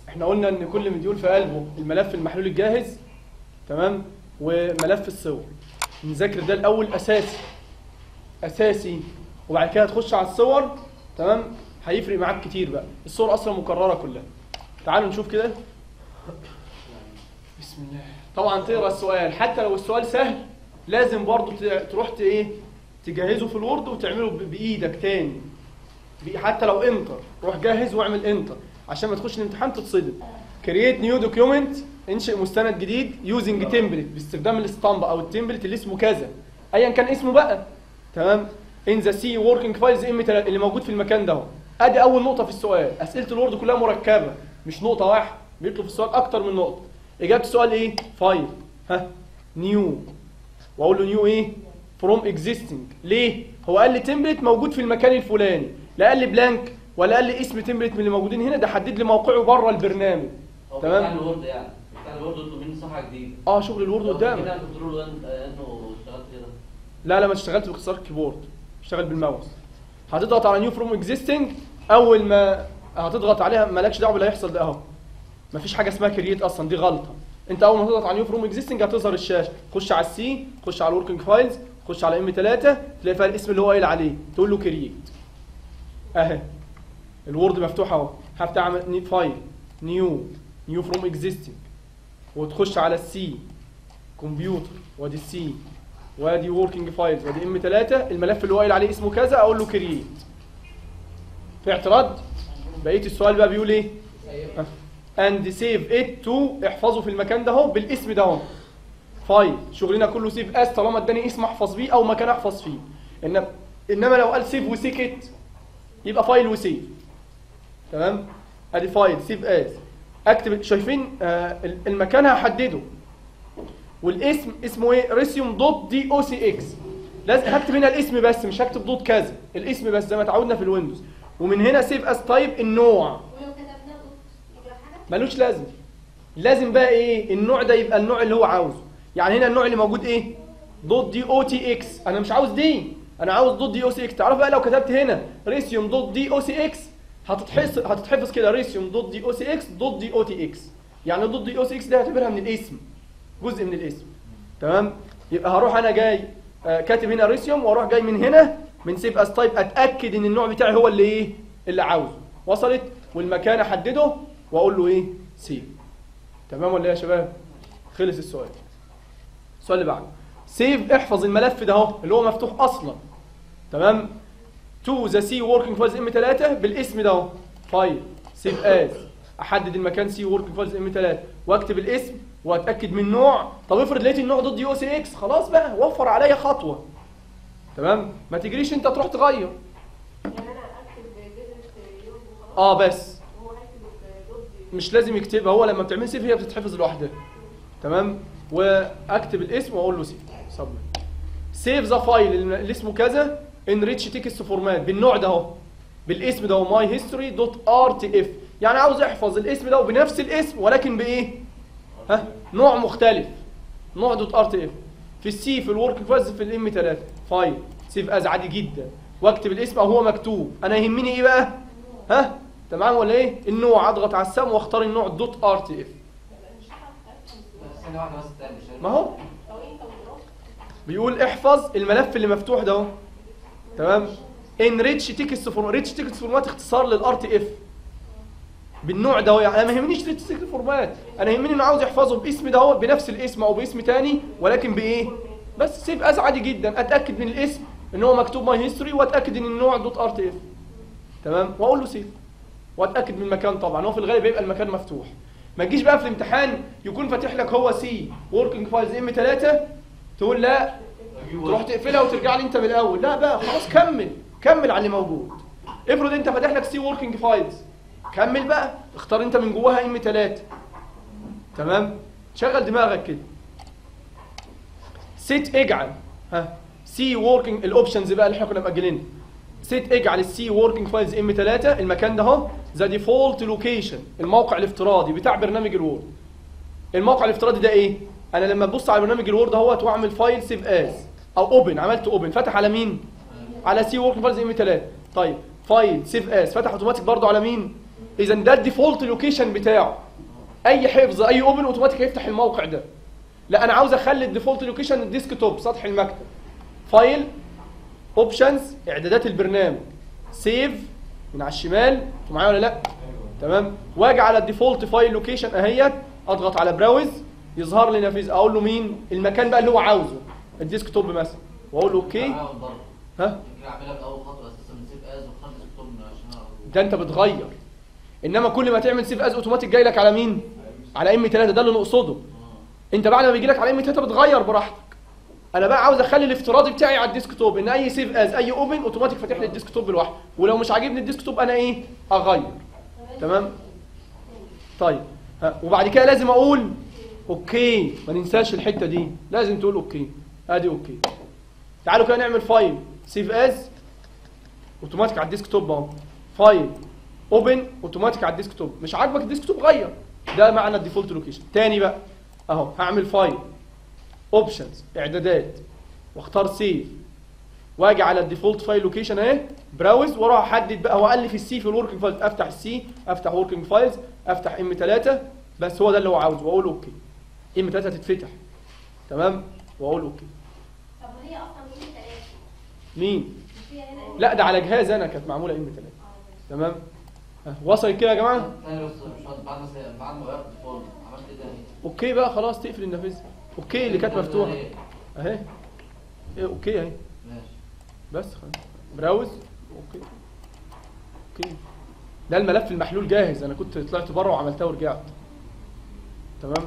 احنا قلنا ان كل مديول في قلبه الملف المحلول الجاهز تمام وملف الصور نذاكر ده الاول اساسي اساسي وبعد كده تخش على الصور تمام هيفرق معاك كتير بقى الصور اصلا مكرره كلها تعالوا نشوف كده بسم الله طبعا تقرا السؤال حتى لو السؤال سهل لازم برضو ت- تروح ت- ايه تجهزه في الوورد وتعمله ب- بايدك تاني بإ- حتى لو انتر روح جهز واعمل انتر عشان ما تخش الامتحان تتصدم كرييت نيو دوكيومنت انشئ مستند جديد يوزنج تمبلت باستخدام الاسطمبه او التمبلت اللي اسمه كذا ايا كان اسمه بقى تمام ان ذا سي وركينج فايلز ام اللي موجود في المكان ده اهو ادي اول نقطه في السؤال اسئله الوورد كلها مركبه مش نقطه واحده بيطلب في السؤال اكتر من نقطه اجابه السؤال ايه فايل ها نيو واقول له نيو ايه فروم اكزيستنج ليه هو قال لي تمبلت موجود في المكان الفلاني لا قال لي بلانك ولا قال لي اسم تمبلت من اللي موجودين هنا ده حدد لي موقعه بره البرنامج هو تمام. بتاع الوورد يعني بتاع الوورد انتوا مني صفحه جديده اه شغل الوورد قدامك كده كنت له انت انه اشتغلت كده لا لا ما اشتغلت باختصار الكيبورد اشتغل بالماوس هتضغط على نيو فروم اكزيستنج اول ما هتضغط عليها مالكش دعوه باللي هيحصل ده اهو مفيش حاجه اسمها كرييت اصلا دي غلطه انت اول ما تضغط على نيو فروم اكزيستنج هتظهر الشاشه خش على السي خش على الوركينج فايلز خش على ام 3 تلاقي فيها الاسم اللي هو قايل عليه تقول له كرييت اهي الوورد مفتوح اهو هفتح اعمل فايل نيو نيو فروم اكزيستنج وتخش على السي كمبيوتر وادي السي وادي وركينج فايلز وادي ام 3 الملف اللي هو قايل عليه اسمه كذا اقول له كرييت في اعتراض بقيه السؤال بقى بيقول ايه اند سيف ات تو احفظه في المكان ده اهو بالاسم ده اهو فايل شغلنا كله سيف اس طالما اداني اسم احفظ بيه او مكان احفظ فيه انما انما لو قال سيف وسيكت يبقى فايل وسيف تمام ادي فايل سيف اس اكتب شايفين آه المكان هحدده والاسم اسمه ايه ريسيوم دوت دي او سي اكس لازم هكتب هنا الاسم بس مش هكتب دوت كذا الاسم بس زي ما اتعودنا في الويندوز ومن هنا سيف اس تايب النوع ولو كتبنا دوت يبقى حاجه ملوش لازم لازم بقى ايه النوع ده يبقى النوع اللي هو عاوزه يعني هنا النوع اللي موجود ايه دوت دي او تي اكس انا مش عاوز دي انا عاوز دوت دي او سي اكس تعرف بقى لو كتبت هنا ريسيوم دوت دي او سي اكس هتتحفظ هتتحفظ كده ريسيوم دوت دي او سي اكس دوت دي او تي اكس يعني دوت دي او سي اكس ده هعتبرها من الاسم جزء من الاسم تمام يبقى هروح انا جاي آه، كاتب هنا ريسيوم واروح جاي من هنا من سيف اس تايب اتاكد ان النوع بتاعي هو اللي ايه اللي عاوزه وصلت والمكان احدده واقول له ايه سيف تمام ولا ايه يا شباب خلص السؤال السؤال اللي بعده سيف احفظ الملف ده اهو اللي هو مفتوح اصلا تمام تو ذا سي وركينج فايلز ام 3 بالاسم ده اهو فايل سيف از احدد المكان سي وركينج فايلز ام 3 واكتب الاسم واتاكد من النوع طب افرض لقيت النوع ضد يو سي اكس خلاص بقى وفر عليا خطوه تمام ما تجريش انت تروح تغير يعني انا اكتب جزء يوم وخلاص اه بس هو هيكتب دوت مش لازم يكتبها هو لما بتعمل سيف هي بتتحفظ لوحدها تمام واكتب الاسم واقول له سيف سبميت سيف ذا فايل اللي اسمه كذا ان ريتش تكست فورمات بالنوع ده اهو بالاسم ده ماي هيستوري دوت ار تي اف يعني عاوز احفظ الاسم ده بنفس الاسم ولكن بايه ها نوع مختلف نوع دوت ار تي اف في السي في الورك فايلز في الام 3 فايل سيف از عادي جدا واكتب الاسم او هو مكتوب انا يهمني ايه بقى ها تمام ولا ايه النوع اضغط على السهم واختار النوع دوت ار تي اف بس ثانيه واحده بس تاني مش ما هو او انت ودراسه بيقول احفظ الملف اللي مفتوح ده اهو تمام ان ريتش تكست فورمات ريتش تكست فورمات اختصار للار تي اف بالنوع ده اهو يعني انا ما يهمنيش ريتش تكست فورمات انا يهمني انه عاوز يحفظه باسم ده اهو بنفس الاسم او باسم تاني ولكن بايه بس سيف از عادي جدا اتاكد من الاسم ان هو مكتوب ماي هيستوري واتاكد ان النوع دوت ار تي اف تمام واقول له سيف واتاكد من المكان طبعا هو في الغالب بيبقى المكان مفتوح ما تجيش بقى في الامتحان يكون فاتح لك هو سي وركينج فايلز ام 3 تقول لا تروح تقفلها وترجع لي انت من الاول لا بقى خلاص كمل كمل على اللي موجود افرض انت فاتح لك سي وركينج فايلز كمل بقى اختار انت من جواها ام 3 تمام شغل دماغك كده سيت اجعل ها سي وركينج الاوبشنز بقى اللي احنا كنا مأجلينها سيت اجعل السي وركينج فايلز ام 3 المكان ده اهو ذا ديفولت لوكيشن الموقع الافتراضي بتاع برنامج الوورد الموقع الافتراضي ده ايه انا لما ابص على برنامج الوورد اهوت واعمل فايل سيف از او اوبن عملت اوبن فتح على مين على سي وركينج فايلز ام 3 طيب فايل سيف از فتح اوتوماتيك برضه على مين اذا ده الديفولت لوكيشن بتاعه اي حفظ اي اوبن اوتوماتيك هيفتح الموقع ده لا انا عاوز اخلي الديفولت لوكيشن الديسك توب سطح المكتب فايل اوبشنز اعدادات البرنامج سيف من على الشمال انتوا معايا ولا لا تمام واجي على الديفولت فايل لوكيشن اهيت اضغط على براوز يظهر لي نافذه اقول له مين المكان بقى اللي هو عاوزه الديسك توب مثلا واقول له اوكي أعملها برضه. ها يمكن اعملها باول خطوه اساسا من سيف از وخلص الكتب عشان أعرف. ده انت بتغير انما كل ما تعمل سيف از اوتوماتيك جاي لك على مين على ام 3 ده اللي نقصده انت بعد ما بيجي لك على ام 3 بتغير براحتك انا بقى عاوز اخلي الافتراضي بتاعي على الديسك توب ان اي سيف از اي اوبن اوتوماتيك فاتح لي الديسك توب لوحده ولو مش عاجبني الديسك توب انا ايه اغير تمام طيب ها وبعد كده لازم اقول اوكي ما ننساش الحته دي لازم تقول اوكي ادي اوكي تعالوا كده نعمل فايل سيف از اوتوماتيك على الديسك توب اهو فايل اوبن اوتوماتيك على الديسك توب مش عاجبك الديسك توب غير ده معنى الديفولت لوكيشن تاني بقى اهو هعمل فايل اوبشنز اعدادات واختار سيف واجي على الديفولت فايل لوكيشن اهي براوز واروح احدد بقى هو قال لي في السي في الوركينج فايلز افتح السي افتح وركينج فايلز افتح ام 3 بس هو ده اللي هو عاوزه واقول اوكي ام 3 تتفتح تمام واقول اوكي طب ما هي اصلا في ثلاثه مين مش هي هنا لا ده على جهاز انا كانت معموله ام 3 تمام ها، وصلت كده يا جماعه تاني بس مش واضح. بعد ما س- بعد ما غيرت الفورم عملت ايه تاني؟ اوكي بقى خلاص تقفل النافذه اوكي اللي كانت مفتوحه إيه؟ اهي ايه اوكي اهي ماشي بس خلاص براوز اوكي اوكي ده الملف المحلول جاهز انا كنت طلعت بره وعملتها ورجعت تمام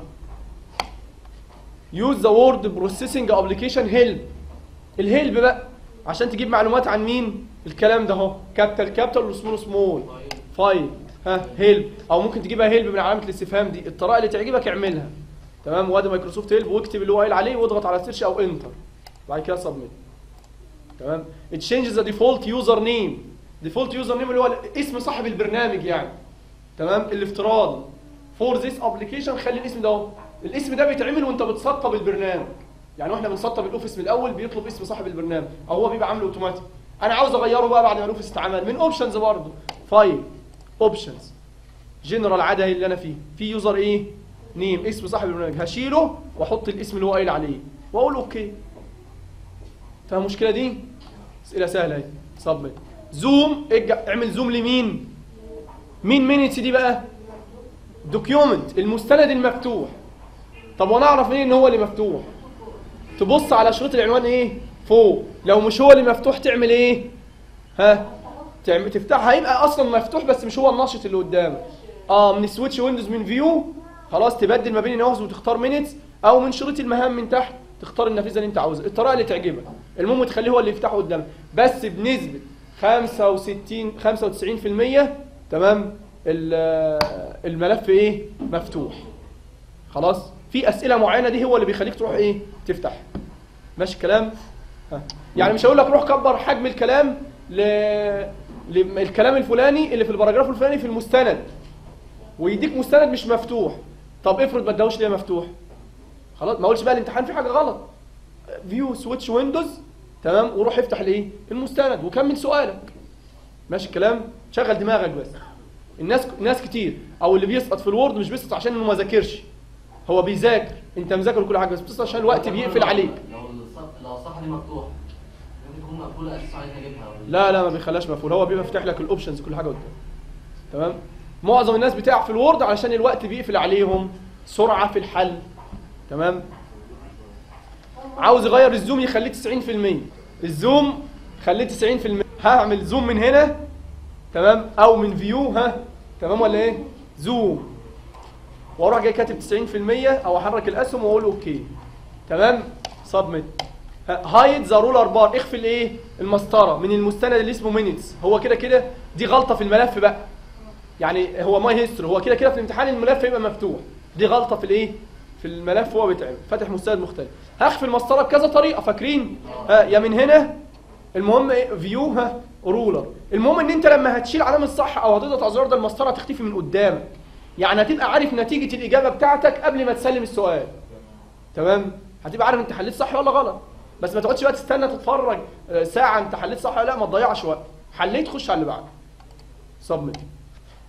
يوز ذا وورد بروسيسنج ابلكيشن هيلب الهيلب بقى عشان تجيب معلومات عن مين الكلام ده اهو كابيتال كابيتال وسمول سمول فايل ها هيلب او ممكن تجيبها هيلب من علامه الاستفهام دي الطريقه اللي تعجبك اعملها تمام وادي مايكروسوفت هيلب واكتب اللي هو قايل عليه واضغط على سيرش او انتر بعد كده سبميت تمام تشينج ذا ديفولت يوزر نيم ديفولت يوزر نيم اللي هو اسم صاحب البرنامج يعني تمام الافتراضي فور ذيس ابلكيشن خلي الاسم ده اهو الاسم ده بيتعمل وانت بتسطب البرنامج يعني واحنا بنسطب الاوفيس من الاول بيطلب اسم صاحب البرنامج او هو بيبقى عامله اوتوماتيك انا عاوز اغيره بقى بعد ما الاوفيس اتعمل من اوبشنز برضه فايل اوبشنز جنرال عاده اللي انا فيه في يوزر ايه نيم اسم صاحب البرنامج هشيله واحط الاسم اللي هو قايل عليه واقول اوكي فاهم المشكله دي اسئله سهله اهي سبميت زوم اجع- اعمل زوم لمين مين مينيتس دي بقى دوكيومنت المستند المفتوح طب وانا اعرف منين ان هو اللي مفتوح تبص على شريط العنوان ايه فوق لو مش هو اللي مفتوح تعمل ايه ها تعمل تفتحها هيبقى اصلا مفتوح بس مش هو الناشط اللي قدامك اه من سويتش ويندوز من فيو خلاص تبدل ما بين النوافذ وتختار مينيتس او من شريط المهام من تحت تختار النافذه اللي انت عاوزها الطريقه اللي تعجبك المهم تخليه هو اللي يفتحه قدامك بس بنسبه 65 95% تمام ال- الملف ايه مفتوح خلاص في اسئله معينه دي هو اللي بيخليك تروح ايه تفتح ماشي الكلام ها. يعني مش هقول لك روح كبر حجم الكلام ل... للكلام الفلاني اللي في الباراجراف الفلاني في المستند ويديك مستند مش مفتوح طب افرض ما اداهوش ليه مفتوح خلاص ما اقولش بقى الامتحان فيه حاجه غلط فيو سويتش ويندوز تمام وروح افتح الايه المستند وكمل سؤالك ماشي الكلام شغل دماغك بس الناس ناس كتير او اللي بيسقط في الوورد مش بيسقط عشان انه ما ذاكرش هو بيذاكر انت مذاكر كل حاجه بس بتسقط عشان الوقت بيقفل عليك لو الصف- لو الصفحه دي مفتوحه ممكن تكون مقفوله اساسا عايز اجيبها ولا- لا لا ما بيخليهاش مقفول هو بيبقى فاتح لك الاوبشنز كل حاجه قدام تمام معظم الناس بتقع في الوورد علشان الوقت بيقفل عليهم سرعه في الحل تمام عاوز يغير الزوم يخليه 90% الزوم خليه 90% هعمل زوم من هنا تمام او من فيو ها تمام ولا ايه زوم واروح جاي كاتب 90% او احرك الاسهم واقول اوكي تمام سبميت هايد ذا رولر بار اخفي الايه المسطره من المستند اللي اسمه مينيتس هو كده كده دي غلطه في الملف بقى يعني هو ماي هيستوري هو كده كده في الامتحان الملف يبقى مفتوح دي غلطه في الايه في الملف هو بيتعمل فاتح مستند مختلف هخفي المسطره بكذا طريقه فاكرين ها يا من هنا المهم ايه فيو ها رولر المهم ان انت لما هتشيل علامه صح او هتضغط على زرار ده المسطره هتختفي من قدامك يعني هتبقى عارف نتيجه الاجابه بتاعتك قبل ما تسلم السؤال تمام هتبقى عارف انت حليت صح ولا غلط بس ما تقعدش بقى تستنى تتفرج آه، ساعه انت حليت صح ولا لا ما تضيعش وقت حليت خش على اللي بعده سبميت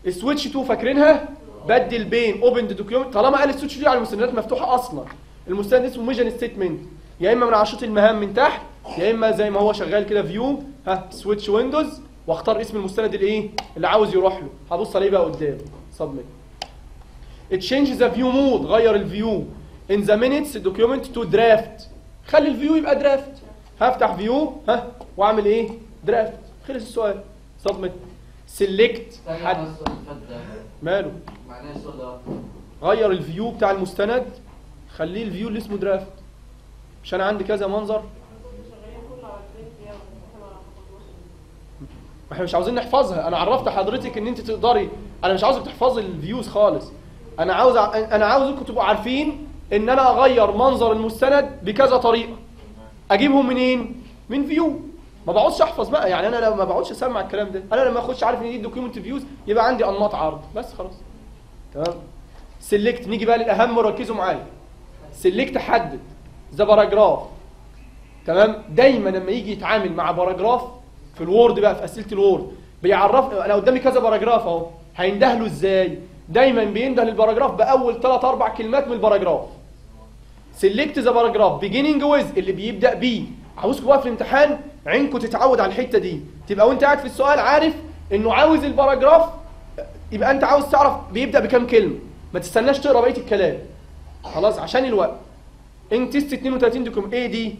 سويتش 2 فاكرينها بدل بين اوبن دوكيومنت طالما قال سويتش 2 على المستندات مفتوحه اصلا المستند اسمه ميجن ستيتمنت يا اما من عشرة المهام من تحت يا اما زي ما هو شغال كده فيو ها سويتش ويندوز واختار اسم المستند الايه اللي عاوز يروح له هبص عليه بقى قدام سبميت تشينج ذا فيو مود غير الفيو ان ذا مينيتس دوكيومنت تو درافت خلي الفيو يبقى درافت هفتح فيو ها واعمل ايه درافت خلص السؤال سبميت سيلكت ثانية حد بس السؤال اللي فات ده ماله معناه السؤال ده غير الفيو بتاع المستند خليه الفيو اللي اسمه درافت مش انا عندي كذا منظر شغالين كله على البرنت يعني احنا ما حفظناش ما احنا مش عاوزين نحفظها انا عرفت حضرتك ان انت تقدري انا مش عاوزك تحفظي الفيوز خالص انا عاوز انا عاوزكم تبقوا عارفين ان انا اغير منظر المستند بكذا طريقه اجيبهم منين من فيو ما بقعدش احفظ بقى يعني انا لما بقعدش اسمع الكلام ده انا لما اخش عارف ان دي دوكيومنت فيوز يبقى عندي انماط عرض بس خلاص تمام سيلكت نيجي بقى للاهم وركزوا معايا سيلكت حدد ذا باراجراف تمام دايما لما يجي يتعامل مع باراجراف في الوورد بقى في اسئله الوورد بيعرف انا قدامي كذا باراجراف اهو هينده له ازاي دايما بينده للباراجراف باول ثلاث اربع كلمات من الباراجراف سيلكت ذا باراجراف بيجيننج ويز اللي بيبدا بيه عاوزكم بقى في الامتحان عينكم تتعود على الحته دي تبقى وانت قاعد في السؤال عارف انه عاوز الباراجراف يبقى انت عاوز تعرف بيبدا بكام كلمه ما تستناش تقرا بقيه الكلام خلاص عشان الوقت ان تيست 32 ديكم ايه دي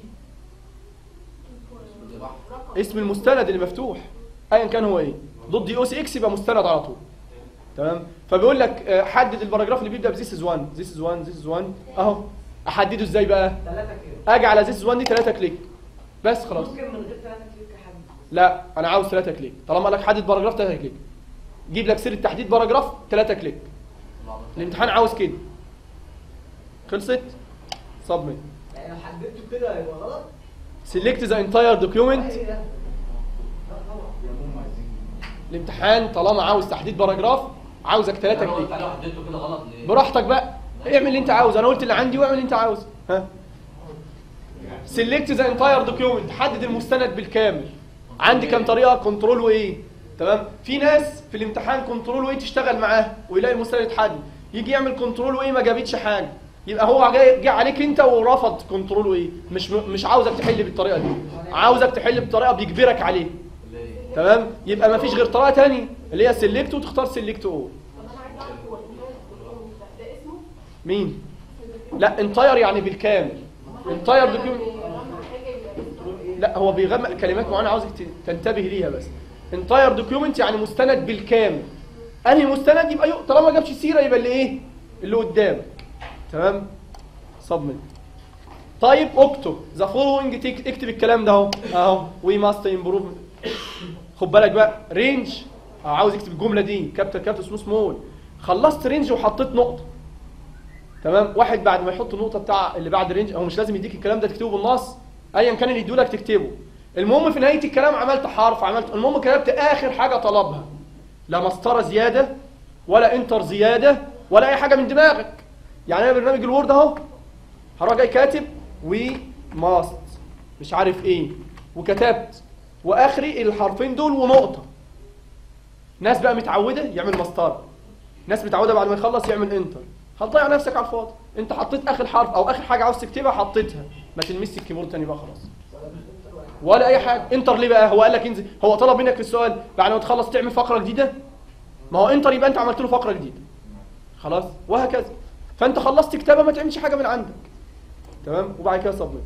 اسم المستند اللي مفتوح ايا كان هو ايه ضد دي او سي اكس يبقى مستند على طول تمام فبيقول لك آه، حدد الباراجراف اللي بيبدا بذيس از 1 ذيس از 1 ذيس از 1 اهو احدده ازاي بقى ثلاثة كده اجي على ذيس از 1 دي 3 كليك بس خلاص ممكن من غير ثلاثة كليك حد لا انا عاوز 3 كليك طالما قال لك حدد باراجراف 3 كليك جيب لك سيره تحديد باراجراف 3 كليك الامتحان عاوز كده خلصت سبميت يعني لو حددته كده هيبقى غلط سيلكت ذا انتاير دوكيومنت إيه ده؟ الامتحان طالما عاوز تحديد باراجراف عاوزك 3 انا قلت كليك عليه وحددته كده غلط ليه؟ براحتك بقى اعمل اللي انت عاوزه انا قلت اللي عندي واعمل اللي انت عاوزه ها سيلكت ذا انتاير دوكيومنت حدد المستند بالكامل عندي كام طريقه كنترول وايه تمام في ناس في الامتحان كنترول وايه تشتغل معاه ويلاقي المستند اتحدد يجي يعمل كنترول وايه ما جابتش حاجه يبقى هو جاي جه عليك انت ورفض كنترول وايه مش مش عاوزك تحل بالطريقه دي عاوزك تحل بطريقه بيجبرك عليه ليه؟ تمام يبقى ما فيش غير طريقه تانية اللي هي سيلكت وتختار سيلكت اول طب انا عايز اعرف هو الدوكيومنت ده ده اسمه مين لا انتاير يعني بالكامل انتاير دوكيومنت لما حاجه يبقى اسمه لا هو بيغمق كلمات معينه عاوزك ت- تنتبه ليها بس انتاير دوكيومنت يعني مستند بالكامل انهي مستند يبقى يو... طالما ما جابش سيره يبقى اللي ايه اللي قدامك تمام سبميت طيب اكتب ذا فولوينج اكتب الكلام ده اهو اهو وي ماست امبروف خد بالك بقى رينج عاوز اكتب الجمله دي كابتن كابتن اسمه سمول خلصت رينج وحطيت نقطه تمام واحد بعد ما يحط النقطه بتاع اللي بعد رينج هو مش لازم يديك الكلام ده تكتبه بالنص ايا كان اللي يدولك تكتبه المهم في نهايه الكلام عملت حرف عملت المهم كتبت اخر حاجه طلبها لا مسطره زياده ولا انتر زياده ولا اي حاجه من دماغك يعني انا برنامج الوورد اهو هروح جاي كاتب وي ماست مش عارف ايه وكتبت واخري الحرفين دول ونقطه ناس بقى متعوده يعمل مسطره ناس متعوده بعد ما يخلص يعمل انتر هتضيع نفسك على الفاضي انت حطيت اخر حرف او اخر حاجه عاوز تكتبها حطيتها ما تلمسش الكيبورد تاني بقى خلاص ولا اي حاجه انتر ليه بقى هو قال لك انزل هو طلب منك في السؤال بعد ما تخلص تعمل فقره جديده ما هو انتر يبقى انت عملت له فقره جديده خلاص وهكذا فانت خلصت كتابه ما تعملش حاجه من عندك تمام وبعد كده سبميت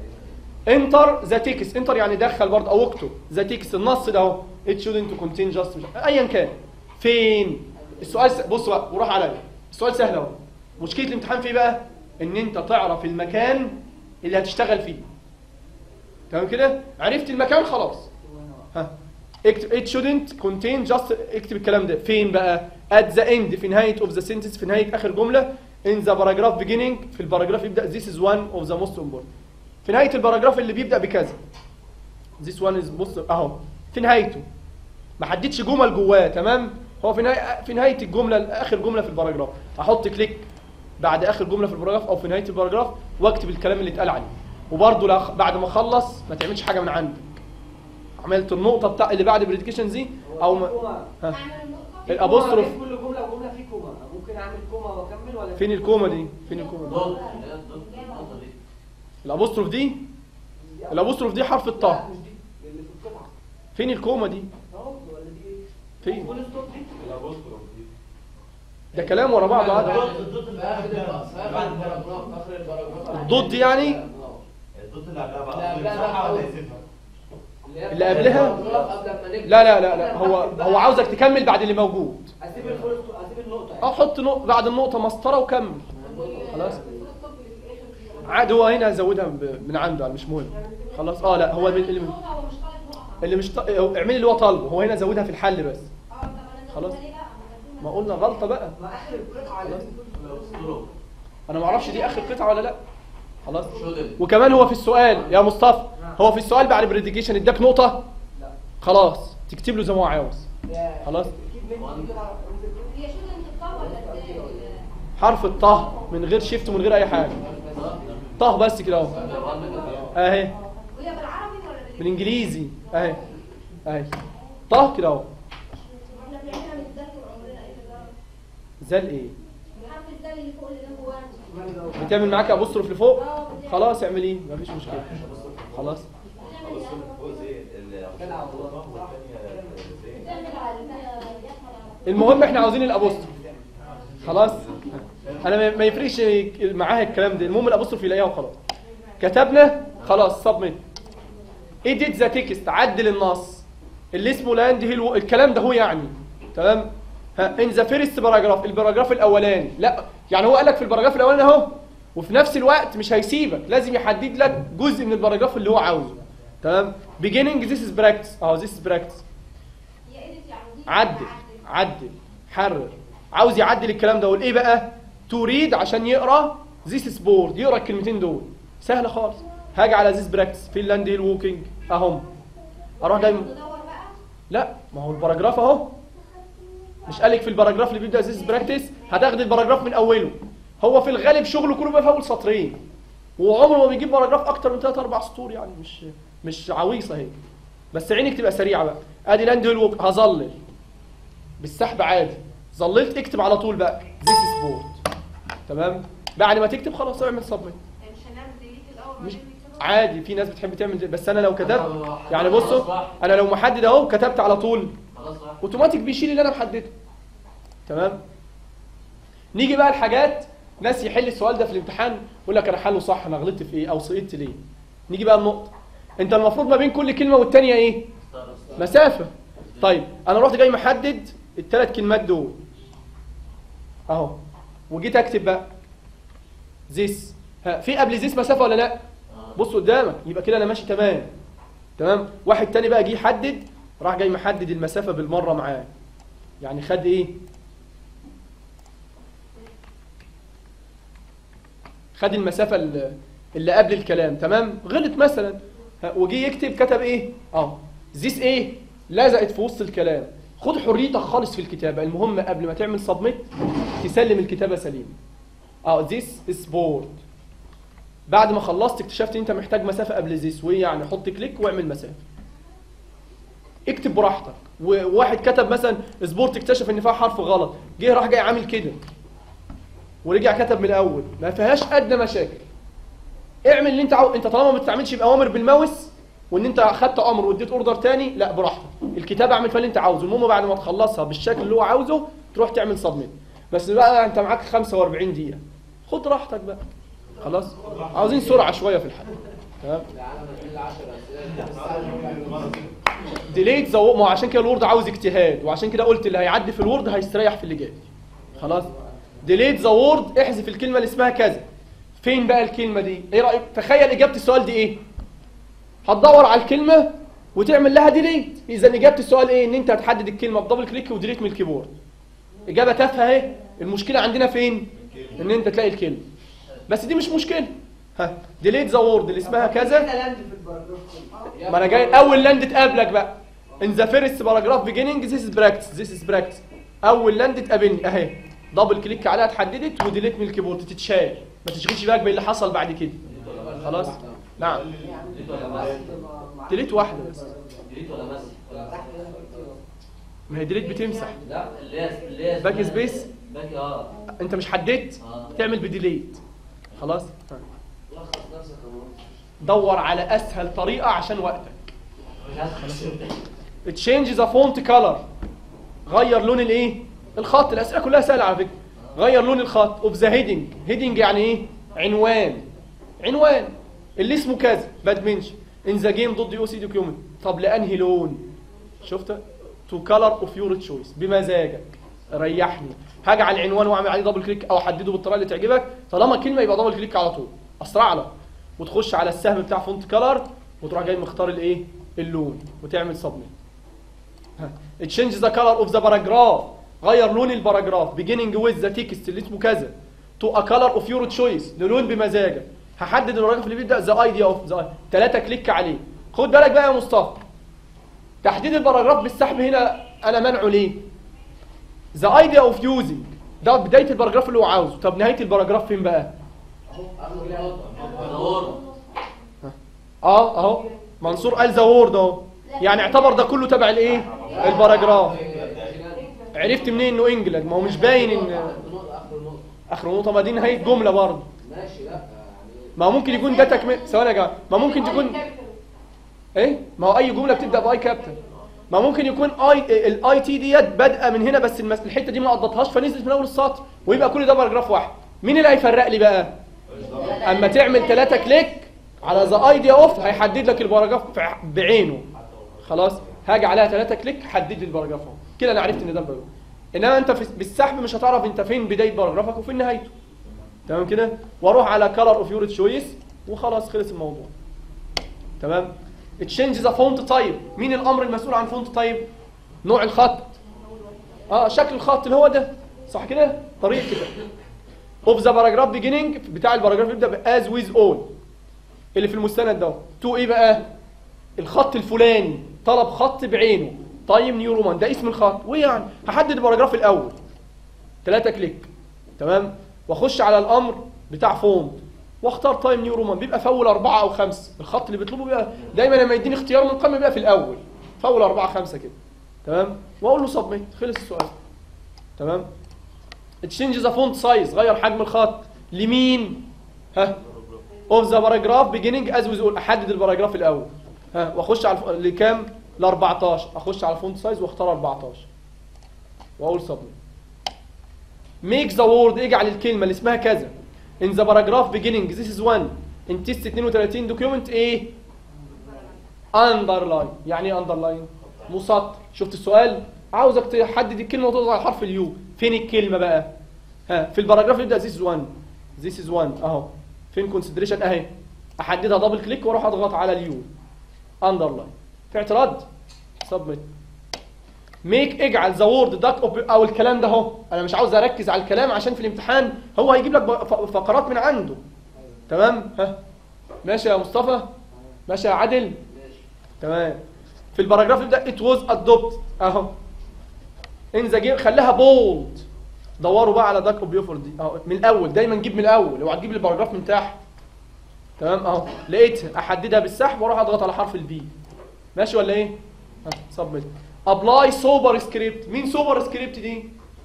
انتر ذا تكست انتر يعني دخل برضه او اكتب ذا تكست النص ده اهو ات شودنت كونتين جاست ايا كان فين السؤال س... بص بقى وراح عليا السؤال سهل اهو مشكله الامتحان في ايه بقى ان انت تعرف المكان اللي هتشتغل فيه تمام كده عرفت المكان خلاص ها اكتب it shouldn't contain just اكتب الكلام ده فين بقى at the end في نهاية of the sentence في نهاية آخر جملة in the paragraph beginning في الباراجراف يبدأ this is one of the most important في نهاية الباراجراف اللي بيبدأ بكذا this one is most اهو في نهايته ما حددش جمل جواه تمام هو في نهاية في نهاية الجملة آخر جملة في الباراجراف احط كليك بعد آخر جملة في الباراجراف أو في نهاية الباراجراف واكتب الكلام اللي اتقال عليه وبرضه لا- بعد ما اخلص ما تعملش حاجة من عندك عملت النقطة بتاع اللي بعد بريدكيشن دي او ما ها. اعمل النقطه الابوستروف كل جمله وجمله في كوما ممكن اعمل كوما واكمل ولا فين الكومه دي فين الكومه دي ضد اللي هي ضد النقطة دي الابوستروف دي الابوستروف دي حرف الطاء لا، مش دي اللي في القطعه فين الكومه دي اهو ولا دي ايه؟ فين فول ستوب دي ده كلام ورا بعض عادي الضد اللي آخر قبلها الب- آخر الباراجراف آخر الباراجراف الضد دي يعني الضد اللي قبلها لا، بقى لا، صح لا. ولا يسيبها؟ اللي قبلها؟ الباراجراف قبل ما نبدأ لا لا لا لا هو هو عاوزك تكمل بعد اللي موجود اسيب الفول ستوب اسيب النقطه يعني. اه حط نقطة بعد النقطة مسطرة وكمل خلاص عادي هو هنا هزودها ب- من عنده يعني مش مهم خلاص اه لا هو اللي اللي, اللي مش ط- اعملي اللي هو طالبه هو هنا زودها في الحل بس خلاص ما قلنا غلطة بقى ما اخر القطعه لازم يكون الأسطورة. انا ما اعرفش دي اخر قطعة ولا لا خلاص شودل وكمان هو في السؤال يا مصطفى هو في السؤال بعد البريديكيشن اداك نقطة لا خلاص تكتب له زي ما هو عاوز يا- خلاص. اكيد مني دي قطعه هي شو اللي انت ولا ازاي؟ حرف الطه من غير شيفت ومن غير اي حاجة طه بس كده اهو اهي وهي بالعربي ولا بالانجليزي اهي اهي طه كده اهو احنا بنعملها من الذات وعمرنا ايه ده؟ زال ايه الحرف الذال اللي فوق اللي هو وان بتعمل معاك ابوستروف لفوق خلاص اعمليه مفيش مشكله خلاص بص فوق زي اللي المهم احنا عاوزين الابوستروف خلاص انا ما- ما يفرقش معاها الكلام ده المهم الابوستروف يلاقيها وخلاص كتبنا خلاص سبميت ايديت ذا تكست عدل النص اللي اسمه لاند هيل الكلام ده هو يعني تمام ها ان ذا فيرست باراجراف الباراجراف الاولاني لا يعني هو قال لك في الباراجراف الاولاني اهو وفي نفس الوقت مش هيسيبك لازم يحدد لك جزء من الباراجراف اللي هو عاوزه تمام beginning this is practice اه this is practice هي ايديت يعني دي عدل عدل حرر عاوز يعدل الكلام ده يقول ايه بقى تريد عشان يقرا ذيس سبورت يقرا الكلمتين دول سهله خالص هاجي على ذيس براكتس فينلاند هيل ووكينج اهم اروح جاي ندور بقى لا ما هو الباراجراف اهو مش قالك في الباراجراف اللي بيبدا ذيس براكتس هتاخد الباراجراف من اوله هو في الغالب شغله كله بقى في اول سطرين وعمره ما بيجيب باراجراف اكتر من 3 4 سطور يعني مش مش عويصه هي بس عينك تبقى سريعه بقى ادي لاند هيل ووك هظلل بالسحب عادي ظللت اكتب على طول بقى ذيس سبورت تمام بعد ما تكتب خلاص اعمل سبميت مش هنعمل ديليت الاول مش وبعدين نكتبها؟ عادي في ناس بتحب تعمل ده بس انا لو كتبت يعني بصوا انا لو محدد اهو كتبت على طول خلاص راح اوتوماتيك بيشيل اللي انا محدده تمام نيجي بقى الحاجات ناس يحل السؤال ده في الامتحان يقول لك انا حله صح انا غلطت في ايه او سقطت ليه نيجي بقى النقطه انت المفروض ما بين كل كلمه والتانيه ايه مسافه طيب انا رحت جاي محدد الثلاث كلمات دول اهو وجيت اكتب بقى زيس ها في قبل زيس مسافه ولا لا بص قدامك يبقى كده انا ماشي تمام تمام واحد تاني بقى جه يحدد راح جاي محدد المسافه بالمره معاه يعني خد ايه خد المسافه اللي- اللي قبل الكلام تمام غلط مثلا ها، وجي يكتب كتب ايه اه زيس ايه لزقت في وسط الكلام خد حريتك خالص في الكتابه المهم قبل ما تعمل سبميت تسلم الكتابه سليمه اه ذيس سبورت بعد ما خلصت اكتشفت ان انت محتاج مسافه قبل ذيس وايه يعني حط كليك واعمل مسافه اكتب براحتك وواحد كتب مثلا سبورت اكتشف ان فيها حرف غلط جه راح جاي عامل كده ورجع كتب من الاول ما فيهاش ادنى مشاكل اعمل اللي انت عاوز انت طالما ما بتستعملش باوامر بالماوس وان انت اخدت امر واديت اوردر تاني لا براحتك الكتابه اعمل فيها اللي انت عاوزه المهم بعد ما تخلصها بالشكل اللي هو عاوزه تروح تعمل سبميت بس بقى انت معاك 45 دقيقه خد راحتك بقى خلاص عاوزين سرعه شويه في الحل تمام العالم هتحل 10 اسئله ديليت زو ما هو عشان كده الوورد عاوز اجتهاد وعشان كده قلت اللي هيعدي في الوورد هيستريح في اللي جاي خلاص ديليت ذا وورد احذف الكلمه اللي اسمها كذا فين بقى الكلمه دي ايه رايك تخيل اجابه السؤال دي ايه هتدور على الكلمه وتعمل لها ديليت اذا اجابه السؤال ايه ان انت هتحدد الكلمه بدبل كليك وديليت من الكيبورد اجابه تافهه اهي المشكله عندنا فين ان انت تلاقي الكلمه بس دي مش مشكله ها ديليت ذا وورد اللي اسمها كذا كده لاند في الباراجراف كله ما انا جاي اول لاند تقابلك بقى ان ذا فيرست باراجراف بيجيننج ذيس از براكتس ذيس از براكتس اول لاند تقابلني اهي دبل كليك عليها اتحددت وديليت من الكيبورد تتشال ما تشغلش بالك باللي حصل بعد كده خلاص نعم ديليت ولا ماسي ديليت واحده بس ديليت ولا ماسي ولا تحت هنا في الاختيار. ما هي ديليت بتمسح لا اللي هي اللي هي باك اسمها- سبيس؟ باك اه انت مش حددت اه تعمل بديليت خلاص ها. لخص نفسك يا مهندس. دور على اسهل طريقه عشان وقتك مش عارف تشينج ذا فونت كلر غير لون الايه الخط الاسئله كلها سهله على فكره غير لون الخط اوف ذا هيدنج هيدنج يعني ايه عنوان عنوان اللي اسمه كذا باد منشن ان ذا جيم ضد يو سي دوكيومنت طب لانهي لون شفت تو كلر اوف يور تشويس بمزاجك ريحني هاجي على العنوان واعمل عليه دبل كليك او احدده بالطريقه اللي تعجبك طالما كلمه يبقى دبل كليك على طول اسرع لك وتخش على السهم بتاع فونت كلر وتروح جاي مختار الايه اللون وتعمل سبميت تشينج ذا كلر اوف ذا باراجراف غير لون الباراجراف beginning with ذا تكست اللي اسمه كذا تو ا كلر اوف يور تشويس للون بمزاجك هحدد الباراجراف اللي بيبدا ذا ايديا اوف ذا ثلاثه كليك عليه خد بالك بقى يا مصطفى تحديد الباراجراف بالسحب هنا انا منعه ليه ذا ايديا اوف يوزنج ده بدايه الباراجراف اللي هو عاوزه طب نهايه الباراجراف فين بقى دور اه اهو منصور قال ذا وورد اهو يعني اعتبر ده كله تبع الايه الباراجراف عرفت منين انه انجلند ما هو مش باين ان اخر النقطه اخر نقطه ما دي نهايه جمله برضه ماشي لا يعني ما هو ممكن يكون ده تكمل ثواني يا جماعه ما ممكن تكون ايه ما هو اي جمله بتبدا باي كابتن ما ممكن يكون اي الاي تي ديت بادئه من هنا بس المس- الحته دي ما قضتهاش فنزلت من اول السطر ويبقى كل ده باراجراف واحد مين اللي هيفرق لي بقى اما تعمل ثلاثة كليك على ذا ايديا اوف هيحدد لك الباراجراف في- بعينه خلاص هاجي عليها ثلاثة كليك حدد لي الباراجراف اهو كده انا عرفت ان ده الباراجراف انما انت في بالسحب مش هتعرف انت فين بدايه باراجرافك وفين نهايته تمام كده واروح على كلر اوف يور تشويس وخلاص خلص الموضوع تمام تشينج ذا فونت تايب مين الامر المسؤول عن فونت تايب نوع الخط اه شكل الخط اللي هو ده صح كده طريقه كده اوف ذا باراجراف بيجيننج بتاع الباراجراف بيبدا باز ويز اول اللي في المستند ده تو ايه بقى الخط الفلاني طلب خط بعينه تايم نيو رومان ده اسم الخط ويعني هحدد الباراجراف الاول ثلاثة كليك تمام واخش على الامر بتاع فونت واختار تايم نيو رومان بيبقى في اول اربعه او خمسه الخط اللي بيطلبه بيبقى دايما لما يديني اختيار من قائمه بيبقى في الاول في اول اربعه خمسه كده تمام واقول له سبميت خلص السؤال تمام تشينج ذا فونت سايز غير حجم الخط لمين ها اوف ذا باراجراف بيجيننج از ويز احدد الباراجراف الاول ها واخش على الف... لكام ل 14 اخش على الفونت سايز واختار 14 واقول سبميت ميك ذا وورد اجعل الكلمه اللي اسمها كذا ان ذا باراجراف بيجيننج ذيس از 1 ان تيست 32 دوكيومنت ايه اندرلاين يعني ايه اندرلاين مسطر شفت السؤال عاوزك تحدد الكلمه وتضغط على حرف اليو فين الكلمه بقى ها في الباراجراف يبدا ذيس از 1 ذيس از 1 اهو فين كونسيدريشن اهي احددها دبل كليك واروح اضغط على اليو اندرلاين في اعتراض سبميت ميك اجعل ذا وورد داك او الكلام ده اهو انا مش عاوز اركز على الكلام عشان في الامتحان هو هيجيب لك ب- ف- فقرات من عنده تمام ها ماشي يا مصطفى ماشي يا عادل تمام في الباراجراف يبدا ات واز ادوبت اهو ان ذا جيم خليها بولد دوروا بقى على داك اوف دي اهو من الاول دايما جيب من الاول اوعى تجيب الباراجراف من تحت تمام اهو لقيتها احددها بالسحب واروح اضغط على حرف البي ماشي ولا ايه سبميت ابلاي سوبر سكريبت مين سوبر سكريبت دي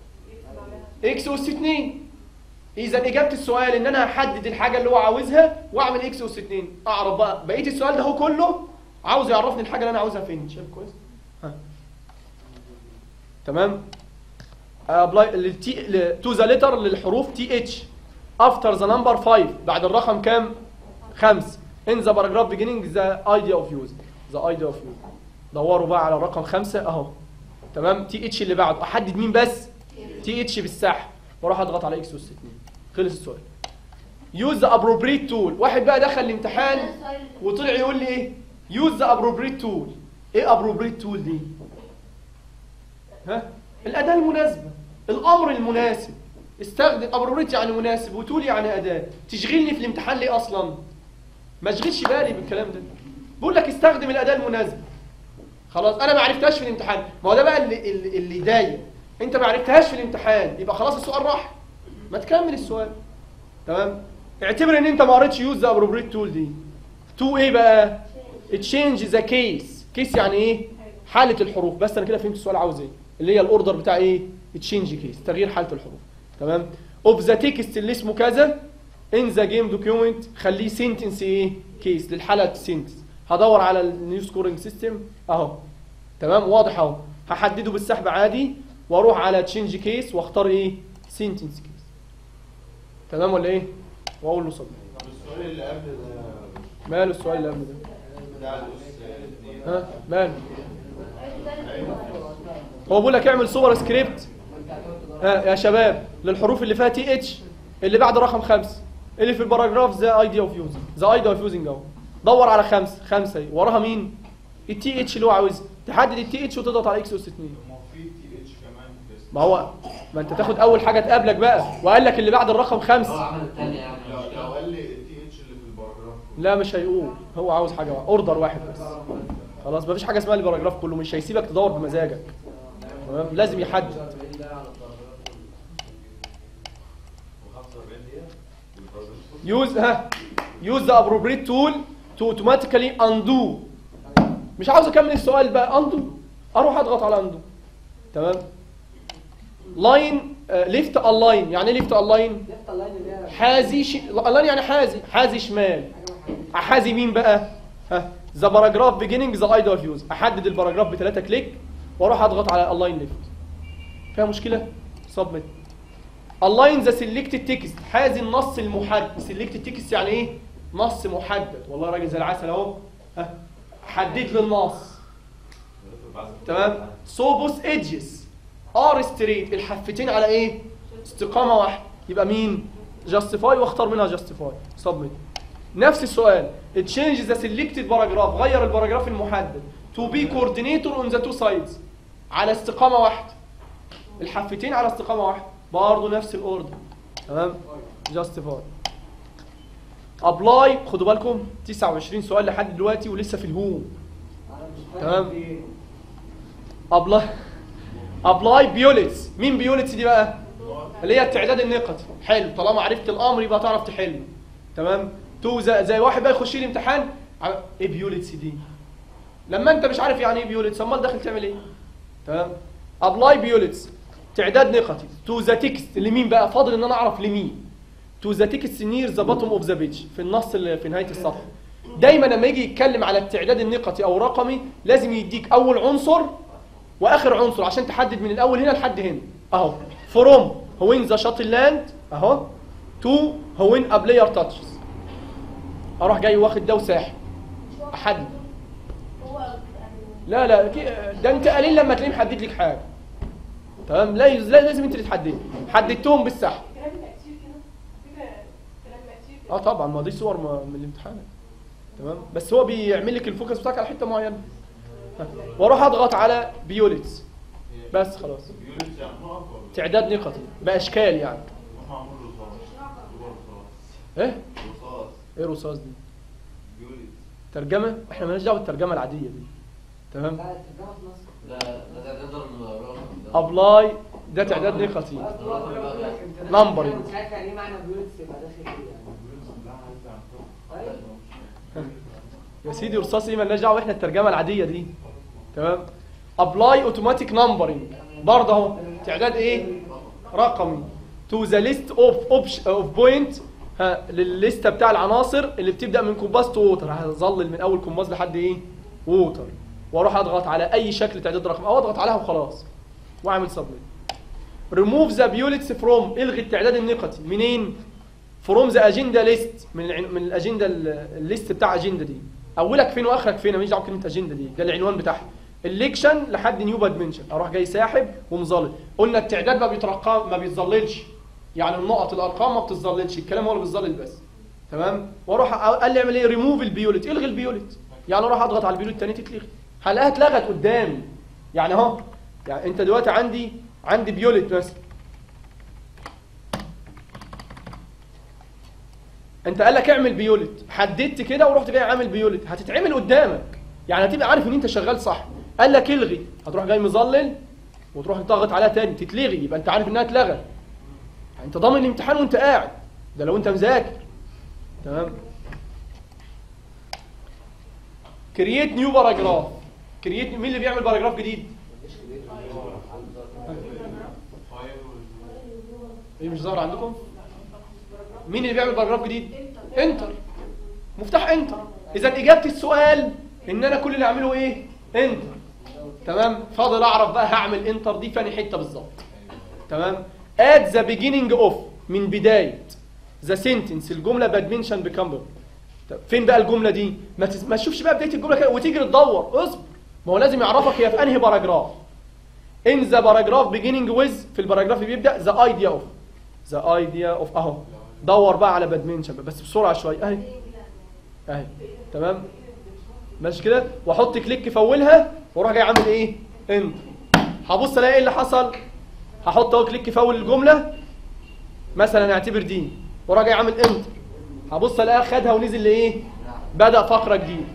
اكس اس 2 اذا اجابه السؤال ان انا هحدد الحاجه اللي هو عاوزها واعمل اكس اس 2 اعرف بقى بقيه السؤال ده هو كله عاوز يعرفني الحاجه اللي انا عاوزها فين شايف كويس ها تمام ابلاي تو ذا ليتر للحروف تي اتش افتر ذا نمبر 5 بعد الرقم كام 5 ان ذا باراجراف بيجيننج ذا ايديا اوف يوز ذا ايديا اوف يوز دوروا بقى على الرقم 5 اهو تمام تي اتش اللي بعده احدد مين بس تي اتش بالسحب واروح اضغط على اكس اس 2 خلص السؤال يوز ذا ابروبريت تول واحد بقى دخل الامتحان وطلع يقول لي ايه يوز ذا ابروبريت تول ايه ابروبريت تول دي ها الاداه المناسبه الامر المناسب استخدم ابروبريت يعني مناسب وتول يعني اداه تشغلني في الامتحان ليه اصلا ما اشغلش بالي بالكلام ده بقول لك استخدم الاداه المناسبه خلاص انا ما عرفتهاش في الامتحان ما هو ده بقى اللي اللي, اللي يضايق انت ما عرفتهاش في الامتحان يبقى خلاص السؤال راح ما تكمل السؤال تمام اعتبر ان انت ما قريتش يوز ذا ابروبريت تول دي تو ايه بقى تشينج ذا كيس كيس يعني ايه حاله الحروف بس انا كده فهمت السؤال عاوز ايه اللي هي الاوردر بتاع ايه تشينج كيس تغيير حاله الحروف تمام اوف ذا تكست اللي اسمه كذا ان ذا جيم دوكيومنت خليه سنتنس ايه كيس للحاله سنتنس هدور على النيو سكورنج سيستم اهو تمام واضح اهو هحدده بالسحب عادي واروح على تشينج كيس واختار ايه سنتنس كيس تمام ولا ايه واقول له صدق طب السؤال اللي قبل ده ماله السؤال اللي قبل ده بتاع الاس اتنين. ها ماله هو بيقول لك اعمل صور سكريبت ها يا شباب للحروف اللي فيها تي اتش اللي بعد رقم خمسة اللي في الباراجراف ذا ايديا اوف يوزنج ذا ايديا اوف يوزنج اهو دور على خمسة خمسة اهي وراها مين التي اتش اللي هو عاوزها تحدد التي اتش وتضغط على اكس اس 2 ما هو في تي اتش كمان بس ما هو ما انت تاخد اول حاجة تقابلك بقى وقال لك اللي بعد الرقم هو خمسة عمل الثانية يعني لو مشكلة. لو قال لي التي اتش اللي في الباراجراف لا مش هيقول هو عاوز حاجة واحدة اوردر واحد بس خلاص مفيش حاجة اسمها الباراجراف كله مش هيسيبك تدور بمزاجك تمام لازم يحدد و45 دقيقة والباراجراف يوز ها يوز ذا ابروبريت تول تو اوتوماتيكالي اندو مش عاوز اكمل السؤال بقى اندو اروح اضغط على اندو تمام لاين ليفت الاين يعني ايه ليفت الاين لفت اللاين اللي هي حازي ش... الاين يعني حازي حازي شمال حازي مين بقى ها ذا باراجراف بيجيننج ذا ايديا اوف يوز احدد الباراجراف بثلاثه كليك واروح اضغط على الاين ليفت فيها مشكله سبميت الاين ذا سيلكتد تكست حازي النص المحدد سيلكتد تكست يعني ايه نص محدد والله راجل زي العسل اهو ها حدد لي النص تمام سو بوس ايدجز ار ستريت الحفتين على ايه استقامه واحده يبقى مين جاستيفاي واختار منها جاستيفاي سبميت نفس السؤال تشينج ذا سيلكتد باراجراف غير الباراجراف المحدد تو بي كوردينيتور اون ذا تو سايدز على استقامه واحده الحفتين على استقامه واحده برضه نفس الاوردر تمام جاستيفاي ابلاي خدوا بالكم 29 سؤال لحد دلوقتي ولسه في الهوم انا مش تمام. فاهم دي. ابلاي ابلاي بيوليتس مين بيوليتس دي بقى اللي هي التعداد النقطي حلو طالما عرفت الامر يبقى تعرف تحله تمام تو زي, زي واحد بقى يخش لي امتحان ع- ايه بيوليتس دي لما انت مش عارف يعني ايه بيوليتس امال داخل تعمل ايه تمام ابلاي بيوليتس تعداد نقطي تو ذا تكست لمين بقى فاضل ان انا اعرف لمين تو ذا تكست نير ذا باتوم اوف ذا بيج في النص اللي في نهايه الصفحه دايما لما يجي يتكلم على التعداد النقطي او رقمي لازم يديك اول عنصر واخر عنصر عشان تحدد من الاول هنا لحد هنا اهو فروم هوين ذا شاتل لاند اهو تو هوين ا بلاير تاتشز اروح جاي واخد ده وساحب احدد هو يعني لا لا كي- ده انت قليل لما تلاقيه محدد لك حاجه تمام لا لا- لازم انت اللي تحدد حددتهم بالسحب كلام تأثير كده كده كلام تأثير كده اه طبعا ما دي صور ما- من الامتحان تمام بس هو بيعمل لك الفوكس بتاعك على حته معينه ها. واروح اضغط على بيوليتس بس خلاص بيقول يعني نقط ولا تعداد نقطي باشكال يعني هم معمول رصاص جوه رصاص ايه رصاص ايه رصاص دي بيقول ترجمه احنا مالناش دعوه بالترجمه العاديه دي تمام لا الترجمة في مصر لا ده ده تقدر الرقم ده ابلاي ده تعداد نقطي نمبرنج مش عارف يعني ايه معنى بيولتس يبقى داخل ايه يعني طيب. يا سيدي رصاص ايه مالناش دعوه احنا الترجمه العاديه دي تمام ابلاي اوتوماتيك نمبرنج برضه اهو تعداد ايه رقمي تو ذا ليست اوف اوف بوينت ها للليسته بتاع العناصر اللي بتبدا من كومباس تو ووتر هظلل من اول كومباس لحد ايه ووتر واروح اضغط على اي شكل تعداد رقم او اضغط عليها وخلاص واعمل سبميت ريموف ذا بيولتس فروم الغي التعداد النقطي منين فروم ذا اجندا ليست من العن... من الاجندا ال- الليست بتاع اجندا دي اولك فين واخرك فين ماليش دعوه بكلمه اجندا دي ده العنوان بتاعها الليكشن لحد نيو بادمنشن اروح جاي ساحب ومظلل قلنا التعداد ما بيترقم ما بيتظللش يعني النقط الارقام ما بتتظللش الكلام هو اللي بيتظلل بس تمام واروح أ- قال لي اعمل ايه ريموف البيولت الغي البيولت يعني اروح اضغط على البيولت الثانيه تتلغي هلاقيها اتلغت قدامي يعني اهو يعني انت دلوقتي عندي عندي بيولت مثلا انت قال لك اعمل بيولت حددت كده ورحت جاي عامل بيولت هتتعمل قدامك يعني هتبقى عارف ان انت شغال صح قال لك الغي هتروح جاي مظلل وتروح تضغط عليها تاني تتلغي يبقى انت عارف انها اتلغت يعني انت ضامن الامتحان وانت قاعد ده لو انت مذاكر تمام كرييت نيو باراجراف كرييت مين اللي بيعمل باراجراف جديد هي مش ظاهره عندكم مين اللي بيعمل باراجراف جديد انتر مفتاح انتر اذا اجابه السؤال ان انا كل اللي اعمله ايه انتر تمام فاضل اعرف بقى هعمل انتر دي فاني حته بالظبط تمام at the beginning of من بدايه the sentence الجمله بدمنشن بكامبر طب فين بقى الجمله دي ما, تس... ما تشوفش بقى بدايه الجمله كده وتيجي تدور اصبر ما هو لازم يعرفك هي في انهي باراجراف in the paragraph beginning with في الباراجراف اللي بيبدا the idea of the idea of اهو دور بقى على بدمنشن بس بسرعه شويه اهي اهي تمام ماشي كده واحط كليك في اولها واروح جاي عامل ايه انت هبص الاقي ايه اللي حصل هحط اهو كليك في اول الجمله مثلا اعتبر دي واروح جاي عامل انت هبص الاقيها خدها ونزل لايه بدا فقره جديده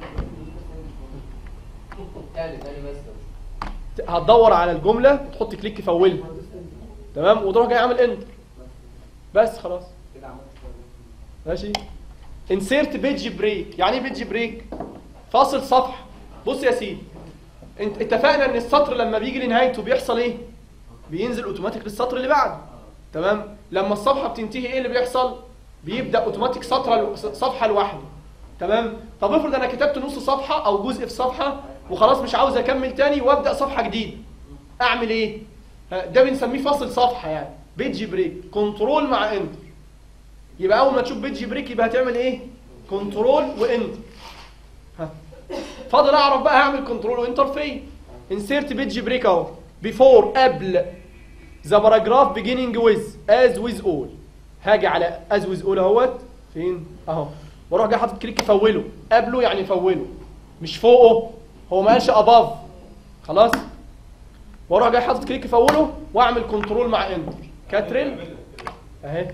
تاني تاني بس هتدور على الجمله وتحط كليك في اولها تمام وتروح جاي عامل انتر بس خلاص كده عملت ماشي انسيرت بيج بريك يعني ايه بيج بريك فاصل صفحه بص يا سيدي انت اتفقنا ان السطر لما بيجي لنهايته بيحصل ايه بينزل اوتوماتيك للسطر اللي بعده تمام لما الصفحه بتنتهي ايه اللي بيحصل بيبدا اوتوماتيك سطر صفحه لوحده تمام طب افرض انا كتبت نص صفحه او جزء في صفحه وخلاص مش عاوز اكمل تاني وابدا صفحه جديده اعمل ايه ها، ده بنسميه فاصل صفحه يعني بيج بريك كنترول مع انتر يبقى اول ما تشوف بيج بريك يبقى هتعمل ايه كنترول وانتر ها فاضل اعرف بقى هعمل كنترول وانتر فين انسيرت بيج بريك اهو بيفور قبل ذا باراجراف beginning with as with all هاجي على as with all اهوت فين اهو واروح جاي حاطط كليك في اوله قبله يعني في اوله مش فوقه هو ما قالش above خلاص واروح جاي حاطط كليك في اوله واعمل كنترول مع انتر كاتريل اهي